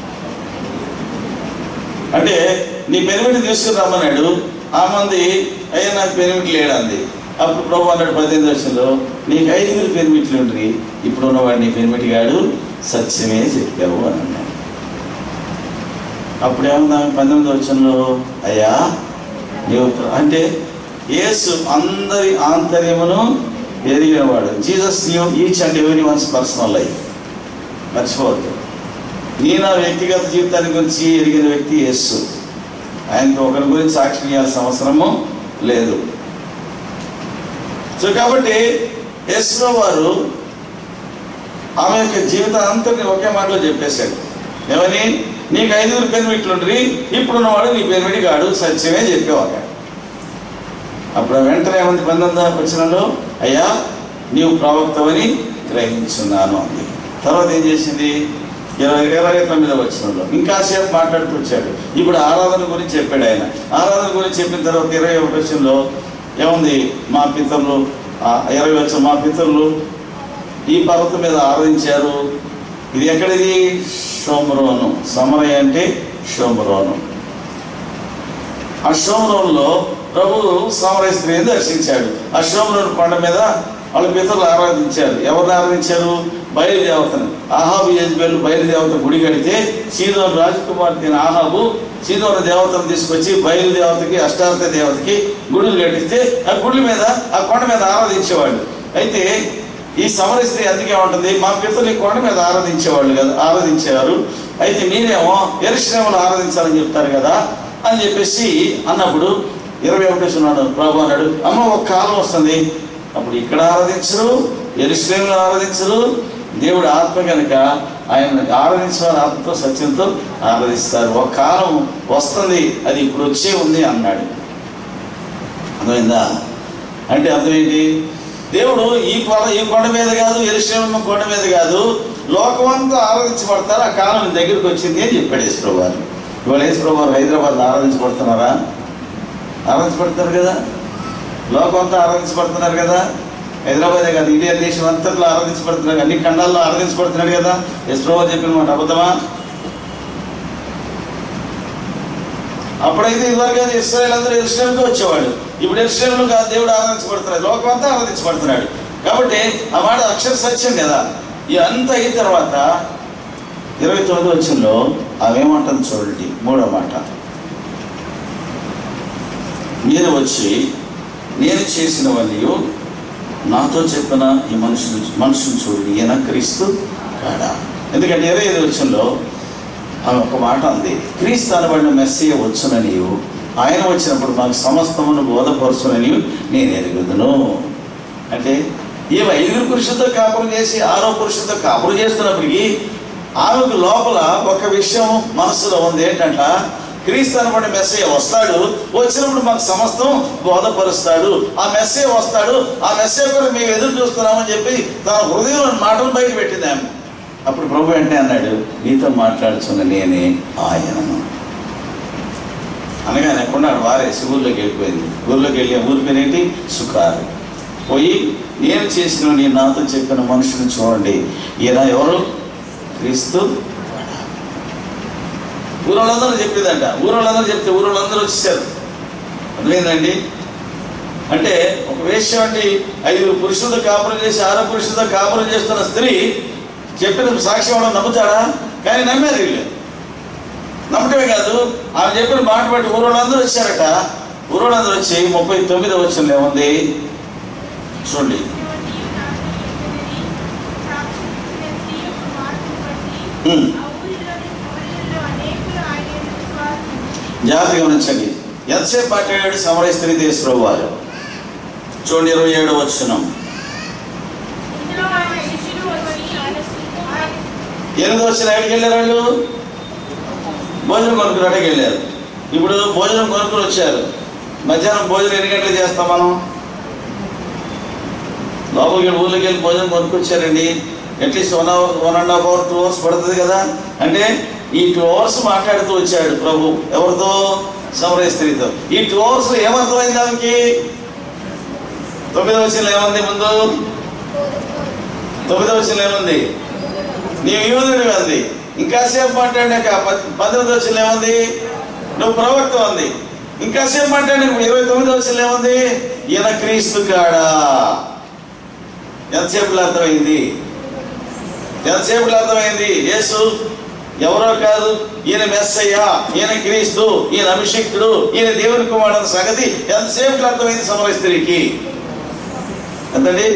అంటే నీ పెనిమిటి తీసుకుని రమ్మన్నాడు ఆ మంది అయ్యా నాకు పెనిమిటి లేడంది అప్పుడు ప్రభు అన్నాడు పద్దెనిమిది వచ్చంలో నీకు ఐదుగురు పెనిమిట్లు ఉండ్రి ఇప్పుడు ఉన్నవాడు నీ పెనిమిటి గాడు సత్యమే చెప్పావు అని అన్నాడు అప్పుడు ఏమన్నా పంతొమ్మిది వచ్చంలో అయ్యా నీవు ప్ర- అంటే యేసు అందరి ఆంతర్యమును ఎరిగినవాడు Jesus knew each and every one's personal life మర్చిపోవద్దు నీ నా వ్యక్తిగత జీవితాన్ని గురించి ఎరిగిన వ్యక్తి యేసు ఆయనకి ఒకరి గురించి సాక్ష్యం ఇవ్వాల్సిన అవసరము లేదు సో కాబట్టి యేసులో వారు ఆమె యొక్క జీవితం అంతటిని ఒకే మాటలో చెప్పేశాడు ఏమని నీకు ఐదుగురు పెనిమిట్లుండ్రి ఇప్పుడున్నవాడు నీ పెనిమిటి కాడు సత్యమే చెప్పేవాడు అప్పుడు వెంటనే ఏమంది పంతొమ్మిది వచ్చినలో అయ్యా నీవు ప్రవక్తవని గ్రహించున్నాను అంది తర్వాత ఏం చేసింది ఇరవై ఇరవై తొమ్మిది వచ్చినలో ఇంకాసేపు మాట్లాడుతూ వచ్చాడు ఇప్పుడు ఆరాధన గురించి చెప్పాడు ఆయన ఆరాధన గురించి చెప్పిన తర్వాత ఇరవై ఒకటి వచ్చినలో ఏముంది మా పితరులు ఆ ఇరవై వచ్చిన మా పితరులు ఈ పర్వతం మీద ఆరాధించారు ఇది ఎక్కడిది షోమరోను సమరయ అంటే షోమరోను ఆ షోమరోన్లో ప్రభు సమరయ స్త్రీని దర్శించాడు ఆ షోమరోను కొండ మీద వాళ్ళ పితరులు ఆరాధించారు ఎవరిని ఆరాధించారు బయలుదేవతను ఆహాబు యజ్బేలు బయలుదేవత గుడి కడితే సీదోను రాజకుమార్తె అయిన ఆహాబు సీదోను దేవతను తీసుకొచ్చి బయలుదేవతకి అష్టార్థ దేవతకి గుడులు కట్టిస్తే ఆ గుడి మీద ఆ కొండ మీద ఆరాధించేవాళ్ళు అయితే ఈ సమర స్త్రీ అందుకే ఉంటుంది మా పితలు ఈ కొండ మీద ఆరాధించేవాళ్ళు కదా ఆరాధించేవారు అయితే మీరేమో ఎరుశ్రేమలు ఆరాధించాలని చెప్తారు కదా అని చెప్పేసి అన్నప్పుడు ఇరవై ఒకటి ఉన్నాడు ప్రభు అన్నాడు అమ్మ ఒక కాలం వస్తుంది అప్పుడు ఇక్కడ ఆరాధించరు ఎరుశ్రేములు ఆరాధించరు దేవుడు ఆత్మ కనుక ఆయన ఆరాధించిన ఆత్మతో సత్యంతో ఆరాధిస్తారు ఒక కాలం వస్తుంది అది ఇప్పుడు వచ్చే ఉంది అన్నాడు అర్థమైందా అంటే అర్థమేంటి దేవుడు ఈ కొండ ఈ కొండ మీద కాదు ఎరుశ్రమ కొండ మీద కాదు లోకమంతా ఆరాధించబడతారు ఆ కాలం నీ దగ్గరికి వచ్చింది అని చెప్పాడు యేసుప్రభు వారు ఇవాళ యేసుప్రభు వారు హైదరాబాద్లో ఆరాధించబడుతున్నారా ఆరాధించబడతారు కదా లోకం అంతా ఆరాధించబడుతున్నారు కదా హైదరాబాదే కాదు ఇండియా దేశం అంతట్లో ఆరాధించబడుతున్నారు అన్ని ఖండాల్లో ఆరాధించబడుతున్నాడు కదా యేసుప్రభు చెప్పిన మాట అబద్ధమా అప్పుడైతే ఇదివరకు ఇస్రాయల్ అందరూ ఎరుశ్రమంకి వచ్చేవాడు ఇప్పుడు ఎరుశ్రమంలో కాదు దేవుడు ఆరాధించబడుతున్నాడు లోకం అంతా ఆరాధించబడుతున్నాడు కాబట్టి ఆ మాట అక్షర సత్యం కదా ఇదంతా అయిన తర్వాత ఇరవై తొమ్మిది వచ్చంలో అవేమంటుంది చూడండి మూడో మాట నేను వచ్చి నేను చేసినవన్నీ నాతో చెప్పిన ఈ మనుషులు మనుషులు చూడండి ఈయన క్రీస్తు కాడా ఎందుకంటే ఇరవై ఐదు వచ్చంలో ఆమె ఒక మాట ఉంది క్రీస్తు అనబడిన మెస్సయ్య వచ్చునని ఆయన వచ్చినప్పుడు మాకు సమస్తమును బోధపరచునని నేను ఎరుగుదును అంటే ఈమె ఐదుగురు పురుషులతో కాపురం చేసి ఆరో పురుషులతో కాపురం చేస్తున్నప్పటికీ ఆమెకు లోపల ఒక విషయం మనసులో ఉంది ఏంటంట క్రీస్తు అనబడిన మెస్సయ్య వస్తాడు వచ్చినప్పుడు మాకు సమస్తం బోధపరుస్తాడు ఆ మెస్సయ్య వస్తాడు ఆ మెస్సయ్య కూడా మేము ఎదురు చూస్తున్నామని చెప్పి తన హృదయంలో మాటలు బయట పెట్టింది ఆమె అప్పుడు ప్రభు వెంటనే అన్నాడు నీతో మాట్లాడుతున్న నేనే ఆయనను అనగానే ఎక్కడ వారేసి ఊర్లోకి వెళ్ళిపోయింది ఊర్లోకి వెళ్ళి ఊరి పేరేంటి సుఖారు పోయి నేను చేసిన నీ నాతో చెప్పిన మనుషుని చూడండి ఈయన ఎవరు క్రీస్తు ఊరోళ్ళందరూ చెప్పిందంట ఊరోళ్ళందరూ చెప్తే ఊరోళ్ళందరూ వచ్చేసారు అర్థమైందండి అంటే ఒక వేష్య వంటి ఐదుగురు పురుషులతో కాపురం చేసి ఆరో పురుషులతో కాపురం చేస్తున్న స్త్రీ చెప్పిన సాక్ష్యం అవడం నమ్ముతాడా కానీ నమ్మారు వీళ్ళు నమ్మటమే కాదు ఆమె చెప్పిన మాట బట్టి ఊరోళ్ళందరూ వచ్చారట ఊరోళ్ళందరూ వచ్చి ముప్పై తొమ్మిది వచ్చిన ఏముంది చూడండి ఉమ్. జాగ్రత్తగా గమనించండి ఎంతసేపు మాట్లాడాడు సమరయ స్త్రీ తీసుకురావు వారు చూడండి ఇరవై ఏడు వచ్చినాం ఎనిమిది వచ్చిన ఎక్కడికి వెళ్ళారు వాళ్ళు భోజనం కొనుక్కురాటకి వెళ్ళారు ఇప్పుడు భోజనం కొనుక్కుని వచ్చారు మధ్యాహ్నం భోజనం ఎన్ని గంటలు చేస్తాం మనం లోపలికి వెళ్ళి ఊళ్ళోకి వెళ్ళి భోజనం కొనుక్కొచ్చారండి at least one hour one and half hour two hours పడుతుంది కదా అంటే ఈ టూ అవర్స్ మాట్లాడుతూ వచ్చాడు ప్రభు ఎవరితో సమరయ స్త్రీతో ఈ టూ అవర్స్ ఏమర్థమైంది ఆమెకి తొమ్మిదవ వచ్చిన ఏముంది ముందు తొమ్మిదవ వచ్చిన ఏముంది నీవు యూదుడివి అంది ఇంకాసేపు మాట్లాడాక పద్- పద్దెనిమిది వచ్చిన ఏముంది నువ్వు ప్రవక్త ఉంది ఇంకాసేపు మాట్లాడాక ఇరవై తొమ్మిది వచ్చిన ఏముంది ఈయన క్రీస్తు కాడా ఎంతసేపులో అర్థమైంది ఎంతసేపులో అర్థమైంది యేసు ఎవరో కాదు ఈయన మెస్సయ్య ఈయన క్రీస్తు ఈయన అభిషిక్తుడు ఈయన దేవుని కుమారుడు సంగతి ఎంతసేపులో అర్థమైంది సమర స్త్రీకి ఎంతండి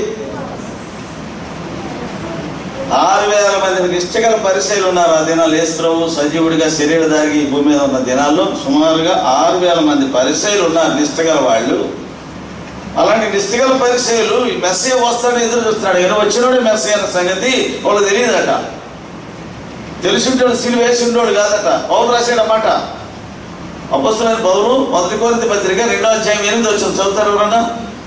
ఆరు వేల మంది నిష్ఠగల పరిశైలు ఉన్నారు ఆ దినాలు యేసుప్రభు సజీవుడిగా శరీరధారికి ఈ భూమి మీద ఉన్న దినాల్లో సుమారుగా ఆరు వేల మంది పరిశైలు ఉన్నారు నిష్ఠగల వాళ్ళు అలాంటి నిష్ఠగల పరిశైలు ఈ మెస్సే వస్తాడని ఎదురు చూస్తున్నాడు ఎవరు వచ్చినోడే మెస్సే అన్న సంగతి వాళ్ళు తెలియదట తెలిసింటోడు సిలువ వేసి ఉండోడు కాదట పౌరు రాశాడు అన్నమాట అపస్తులైన పౌరు మొదటి కోరింది పత్రిక రెండో అధ్యాయం ఎనిమిది వచ్చింది చదువుతారు ఎవరన్నా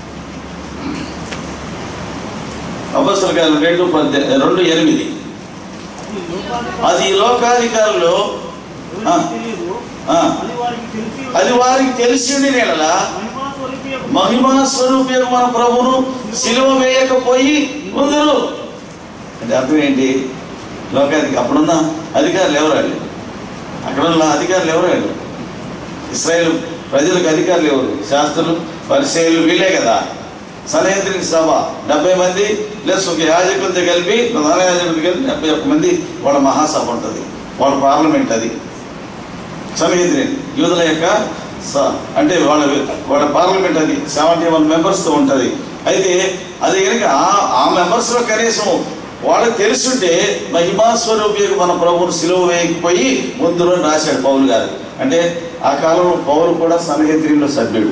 అపస్తుల కాలం రెండు పద్దె రెండు ఎనిమిది అది ఈ లోకాధికారులు ఆ, ఆ. అది వారికి తెలిసింది నేల మహిమా స్వరూపం మన ప్రభును సిలువ వేయకపోయి ముందురు అంటే అర్థం ఏంటి లోకాధిక అప్పుడున్న అధికారులు ఎవరు వాళ్ళు అక్కడ ఉన్న అధికారులు ఎవరు వాళ్ళు ఇస్రాయేల్ ప్రజలకు అధికారులు ఎవరు శాస్త్రులు పరిచయాలు వీళ్ళే కదా సలహేంద్రిని సభ డెబ్బై మంది ప్లస్ ఒక యాజకులతో కలిపి ప్రధాన యాజకులతో కలిపి డెబ్బై ఒక్క మంది వాళ్ళ మహాసభ ఉంటుంది వాళ్ళ పార్లమెంట్ అది సలహేంద్రిని యూదుల యొక్క స- అంటే వాళ్ళ వాళ్ళ పార్లమెంట్ అది సెవెంటీ వన్ మెంబర్స్తో ఉంటుంది అయితే అది కనుక ఆ- ఆ మెంబర్స్లో కనీసం వాళ్ళకి తెలుసుంటే మహిమా స్వరూపికి మన ప్రభువును సిలువ వేయకపోయి ముందు అని రాశాడు పౌలు గారు అంటే ఆ కాలంలో పౌలు కూడా సనహేంద్రిలో సభ్యుడు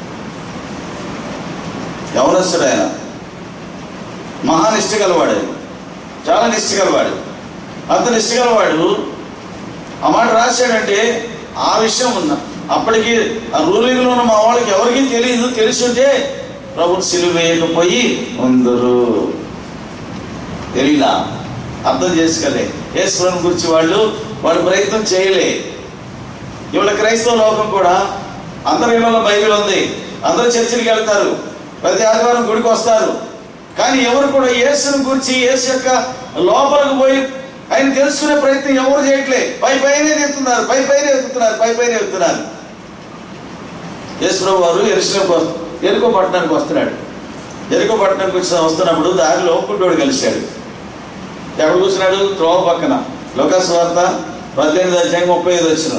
యవనస్తుడు ఆయన మహానిష్ట గలవాడు ఆయన చాలా నిష్ట గలవాడు అంత నిష్టగలవాడు ఆ మాట రాశాడంటే ఆ విషయం ఉన్న అప్పటికి ఆ రూలింగ్లో ఉన్న మా వాళ్ళకి ఎవరికీ తెలియదు తెలిసింటే ప్రభు సిలువ వేయకపోయి ఉందరు తెలియలా అర్థం చేసుకోలే యేసుప్రభు గురించి వాళ్ళు వాళ్ళు ప్రయత్నం చేయలే ఇవాళ క్రైస్తవ లోకం కూడా అందరి ఇళ్ళలో బైబిల్ ఉంది అందరూ చర్చిలకు వెళ్తారు ప్రతి ఆదివారం గుడికి వస్తారు కానీ ఎవరు కూడా యేసుని గురించి యేసు యొక్క లోపలికి పోయి ఆయన తెలుసుకునే ప్రయత్నం ఎవరు చేయట్లే పై పైనే ఎత్తున్నారు పై పైనే ఎక్కుతున్నారు పై పైనే ఎక్కుతున్నారు యేసుప్రభు వారు ఎరుసలేంకి వస్తు ఎరుకో పట్టణానికి వస్తున్నాడు ఎరుకో పట్టణానికి వచ్చి వస్తున్నప్పుడు దారిలో గుడ్డోడు కలిశాడు ఎక్కడ కూర్చున్నాడు త్రోవ పక్కన లోకాసు వార్త పద్దెనిమిది అధ్యాయం ముప్పై ఐదు వచ్చిన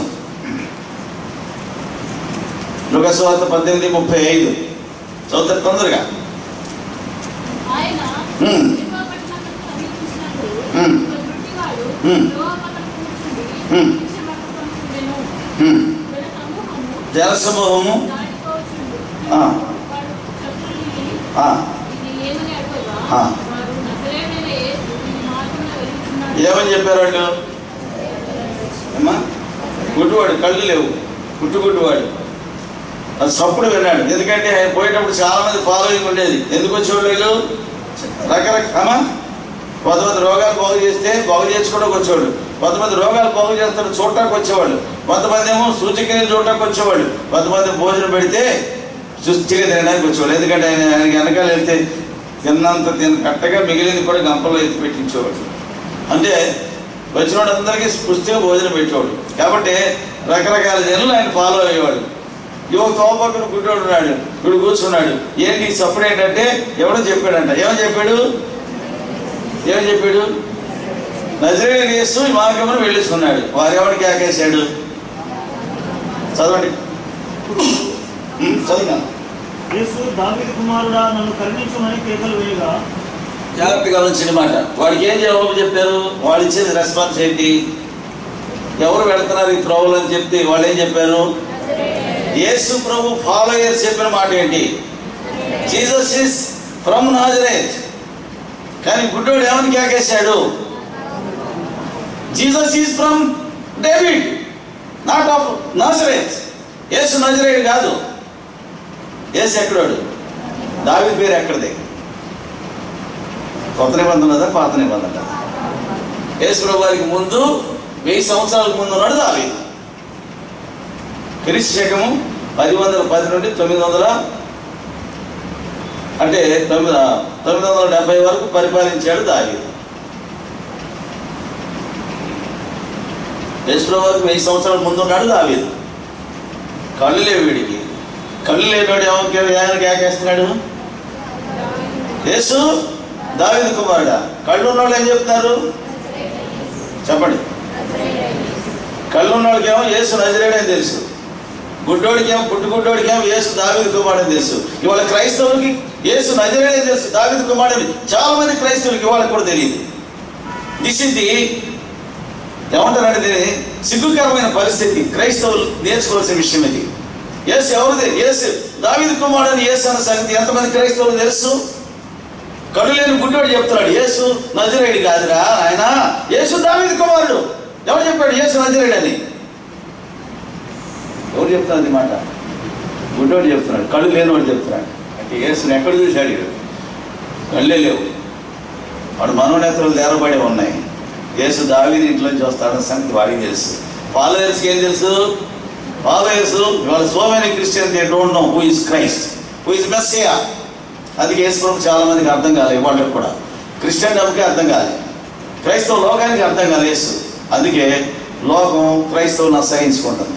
లోకాసు వార్త పద్దెనిమిది ముప్పై ఐదు చదువుతారు తొందరగా ఆయన హ్మ్. యెహోవా పట్టణమునకు సమీపించినప్పుడు హ్మ్. ఒక గుడ్డివాడు హ్మ్. యెహోవా పక్కన కూర్చుండి హ్మ్. భిక్ష పట్టుకొనుచుండెను. హ్మ్. జన సమూహము జనసమూహము దాటిపోవచ్చుండు. ఆ. వాడు శత్రువుని ఆ, ఇది ఏమని అడగగా, ఆ. వారు నజరేయుడైన యేసు ఈ మార్గమున వెలుగుచున్నాడు. ఏమని చెప్పారు వాళ్ళు ఏమ్మా గుడ్డివాడు కళ్ళు లేవు గుడ్డు గుడ్డివాడు అది సప్పుడు విన్నాడు ఎందుకంటే ఆయన పోయేటప్పుడు చాలా మంది ఫాలోయింగ్ ఉండేది ఎందుకు వచ్చేవాళ్ళు వీళ్ళు రకరకాల కొంతమంది రోగాలు బాగు చేస్తే బాగు చేసుకోవడానికి వచ్చేవాళ్ళు కొంతమంది రోగాలు బాగు చేస్తారు చూడటానికి వచ్చేవాళ్ళు కొంతమంది ఏమో సూచికని చూడటానికి వచ్చేవాళ్ళు కొంతమంది భోజనం పెడితే సుస్థిగా తినడానికి వచ్చేవాళ్ళు ఎందుకంటే ఆయన ఆయనకి వెనకాల వెళ్తే తిన్నంత తిన కట్టగా మిగిలింది కూడా గంపలో ఎత్తి పెట్టించేవాడు అంటే వచ్చిన వాళ్ళందరికీ పుష్టిగా భోజనం పెట్టేవాడు కాబట్టి రకరకాల జనులు ఆయన ఫాలో అయ్యేవాడు యువ తోపక్కన గుడ్డోడు ఉన్నాడు వీడు కూర్చున్నాడు ఏంటి ఈ సప్పుడు ఏంటంటే ఎవడో చెప్పాడంట ఏమని చెప్పాడు ఏమని చెప్పాడు నజరేడు చేస్తూ ఈ మార్గమును వెళ్ళిస్తున్నాడు వారు ఎవరికి ఆకేశాడు చదవండి ఉం, చదువునా యేసు దావీదు కుమారుడా నన్ను కరుణించమని కేకలు వేయగా జాగ్రత్తగా గమనించిన మాట వాడికి ఏం జవాబు చెప్పారు వాళ్ళు ఇచ్చేది రెస్పాన్స్ ఏంటి ఎవరు వెళ్తున్నారు ఈ త్రోవలు అని చెప్తే వాళ్ళు ఏం చెప్పారు యేసు ప్రభు ఫాలోయర్స్ చెప్పిన మాట ఏంటి జీసస్ ఇస్ ఫ్రమ్ నాజరేత్ కానీ గుడ్డోడు ఏమని కేకేశాడు Jesus is from David not of Nazareth Yesu నజరేయుడు కాదు యేసు ఎక్కడోడు దావి పేరు ఎక్కడిది కొత్త నిబంధన కదా పాత నిబంధన కదా యేసుప్రభు వారికి ముందు వెయ్యి సంవత్సరాలకు ముందు ఉన్నాడు దావి క్రీస్తు శకము పది వందల పది నుండి తొమ్మిది వందల అంటే తొమ్మిది తొమ్మిది వందల డెబ్బై వరకు పరిపాలించాడు దావి యేసుప్రభు వారికి వెయ్యి సంవత్సరాల ముందు ఉన్నాడు దావీదు కళ్ళు లేవు వీడికి కళ్ళు లేనివాడు ఎవరికి ఆయన కేకేస్తున్నాడు యేసు దావీదు కుమారుడా కళ్ళు ఉన్నవాళ్ళు ఏం చెప్తున్నారు చెప్పండి కళ్ళు ఉన్నవాడికి ఏమో యేసు నజరేడని తెలుసు గుడ్డోడికి ఏమో పుట్టు గుడ్డోడికి ఏమో యేసు దావీదు కుమారుడని తెలుసు ఇవాళ క్రైస్తవులకి యేసు నజరేడే తెలుసు దావీదు కుమారుడని చాలా మంది క్రైస్తవులకి ఇవాళ కూడా తెలియదు దిస్ ఇస్ ది ఏమంటారంటే దీన్ని సిగ్గుకరమైన పరిస్థితి క్రైస్తవులు నేర్చుకోవాల్సిన విషయం ఇది యేసు ఎవరిది యేసు దావీదు కుమారుడని యేసు అన్న సంగతి ఎంతమంది క్రైస్తవులు తెలుసు కడు లేని గుడ్డోడు చెప్తున్నాడు యేసు నజరేయుడు కాదురా ఆయన యేసు దావీదు కుమారుడు ఎవరు చెప్పాడు యేసు నజరేయుడు అని ఎవరు చెప్తున్నారు ఈ మాట గుడ్డోడు చెప్తున్నాడు కళ్ళు లేనివాడు చెప్తున్నాడు అంటే యేసుని ఎక్కడ చూశాడు ఈడు? కళ్ళే లేవు వాడు మనోనేతలు దేరబడి ఉన్నాయి యేసు దావీని ఇంట్లోంచి వస్తాడన్న సంగతి వాడికి తెలుసు ఫాలోయర్స్కి ఏం తెలుసు ఫాలోయర్స్ ఇవాళ so many Christian they don't know who is Christ who is Messiah అది యేసు ప్రభు చాలా మందికి అర్థం కాలేదు వాళ్ళకి కూడా క్రిస్టియన్ డబ్బుకి అర్థం కాలేదు క్రైస్తవ లోకానికి అర్థం కాలేదు యేసు అందుకే లోకం క్రైస్తవుని అసహించుకుంటుంది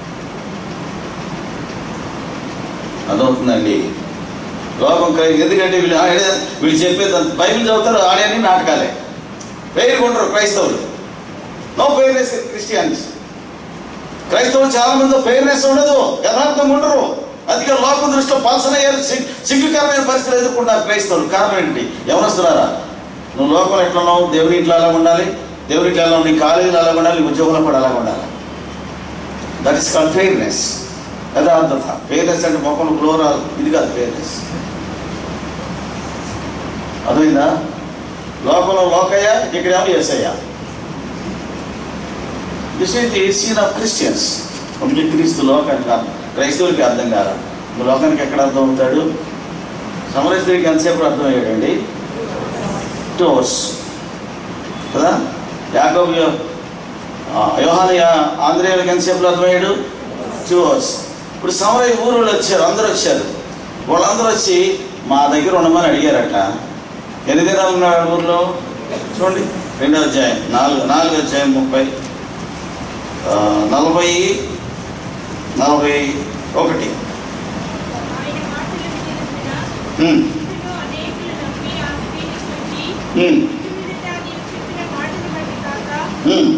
అదవుతుందండి లోకం క్రై ఎందుకంటే వీళ్ళు ఆడే వీళ్ళు చెప్పేది బైబిల్ చదువుతారు ఆడేని నాటకాలే పేరుకుంటారు క్రైస్తవులు నో ఫెయిర్నెస్ క్రిస్టియన్స్ క్రైస్తవులు చాలా మంది ఫెయిర్నెస్ ఉండదు యథార్థంగా ఉండరు అందుకే లోకం దృష్టిలో పలసనయ్యారు సిగ్- సిగ్గుకరమైన పరిస్థితులు ఎదుర్కొంటారు క్రైస్తవులు కారణం ఏంటి ఎవరొస్తున్నారా నువ్వు లోకం ఎట్లా ఉన్నావు దేవుని ఇంట్లో ఎలా ఉండాలి దేవుని ఇంట్లో ఎలా ఉండాలి నీ కాలేజీలో ఎలా ఉండాలి నీ ఉద్యోగంలో కూడా ఎలా ఉండాలి దట్ ఇస్ కాల్ ఫెయిర్నెస్ యథార్థత ఫెయిర్నెస్ అంటే మొక్కలు క్లోరాలు ఇది కాదు ఫెయిర్నెస్ అర్థమైందా లోకంలో లోకయ్య ఇక్కడేమో ఎస్ఐయ్య this is the scene of Christians ఒకటి క్రీస్తు లోకానికి అర్థం క్రైస్తవులకి అర్థం కాదా ఇంక లోకానికి ఎక్కడ అర్థం అవుతాడు సమరస్త్రికి ఎంతసేపు అర్థం అయ్యాడండి టూ అవర్స్ కదా యాకోబు యోహాన ఆంధ్రేయులకి ఎంతసేపులో అర్థమయ్యాడు టూ అవర్స్ ఇప్పుడు సమరయ్య ఊరు వాళ్ళు వచ్చారు అందరూ వచ్చారు వాళ్ళందరూ వచ్చి మా దగ్గర ఉండమని అడిగారట ఎన్ని దినాలు ఉన్నాడు ఊర్లో చూడండి రెండో అధ్యాయం నాలుగు నాలుగో అధ్యాయం ముప్పై ఆ, నలభై నలభై ఒకటి ఆయన మాటలు వినిన ఉమ్, ఇందులో అనేకులు నమ్మి ఆ స్త్రీని చూచి ఉమ్, ఇటు మీదట నీవు చెప్పిన మాటలు బట్టి కాక ఉమ్.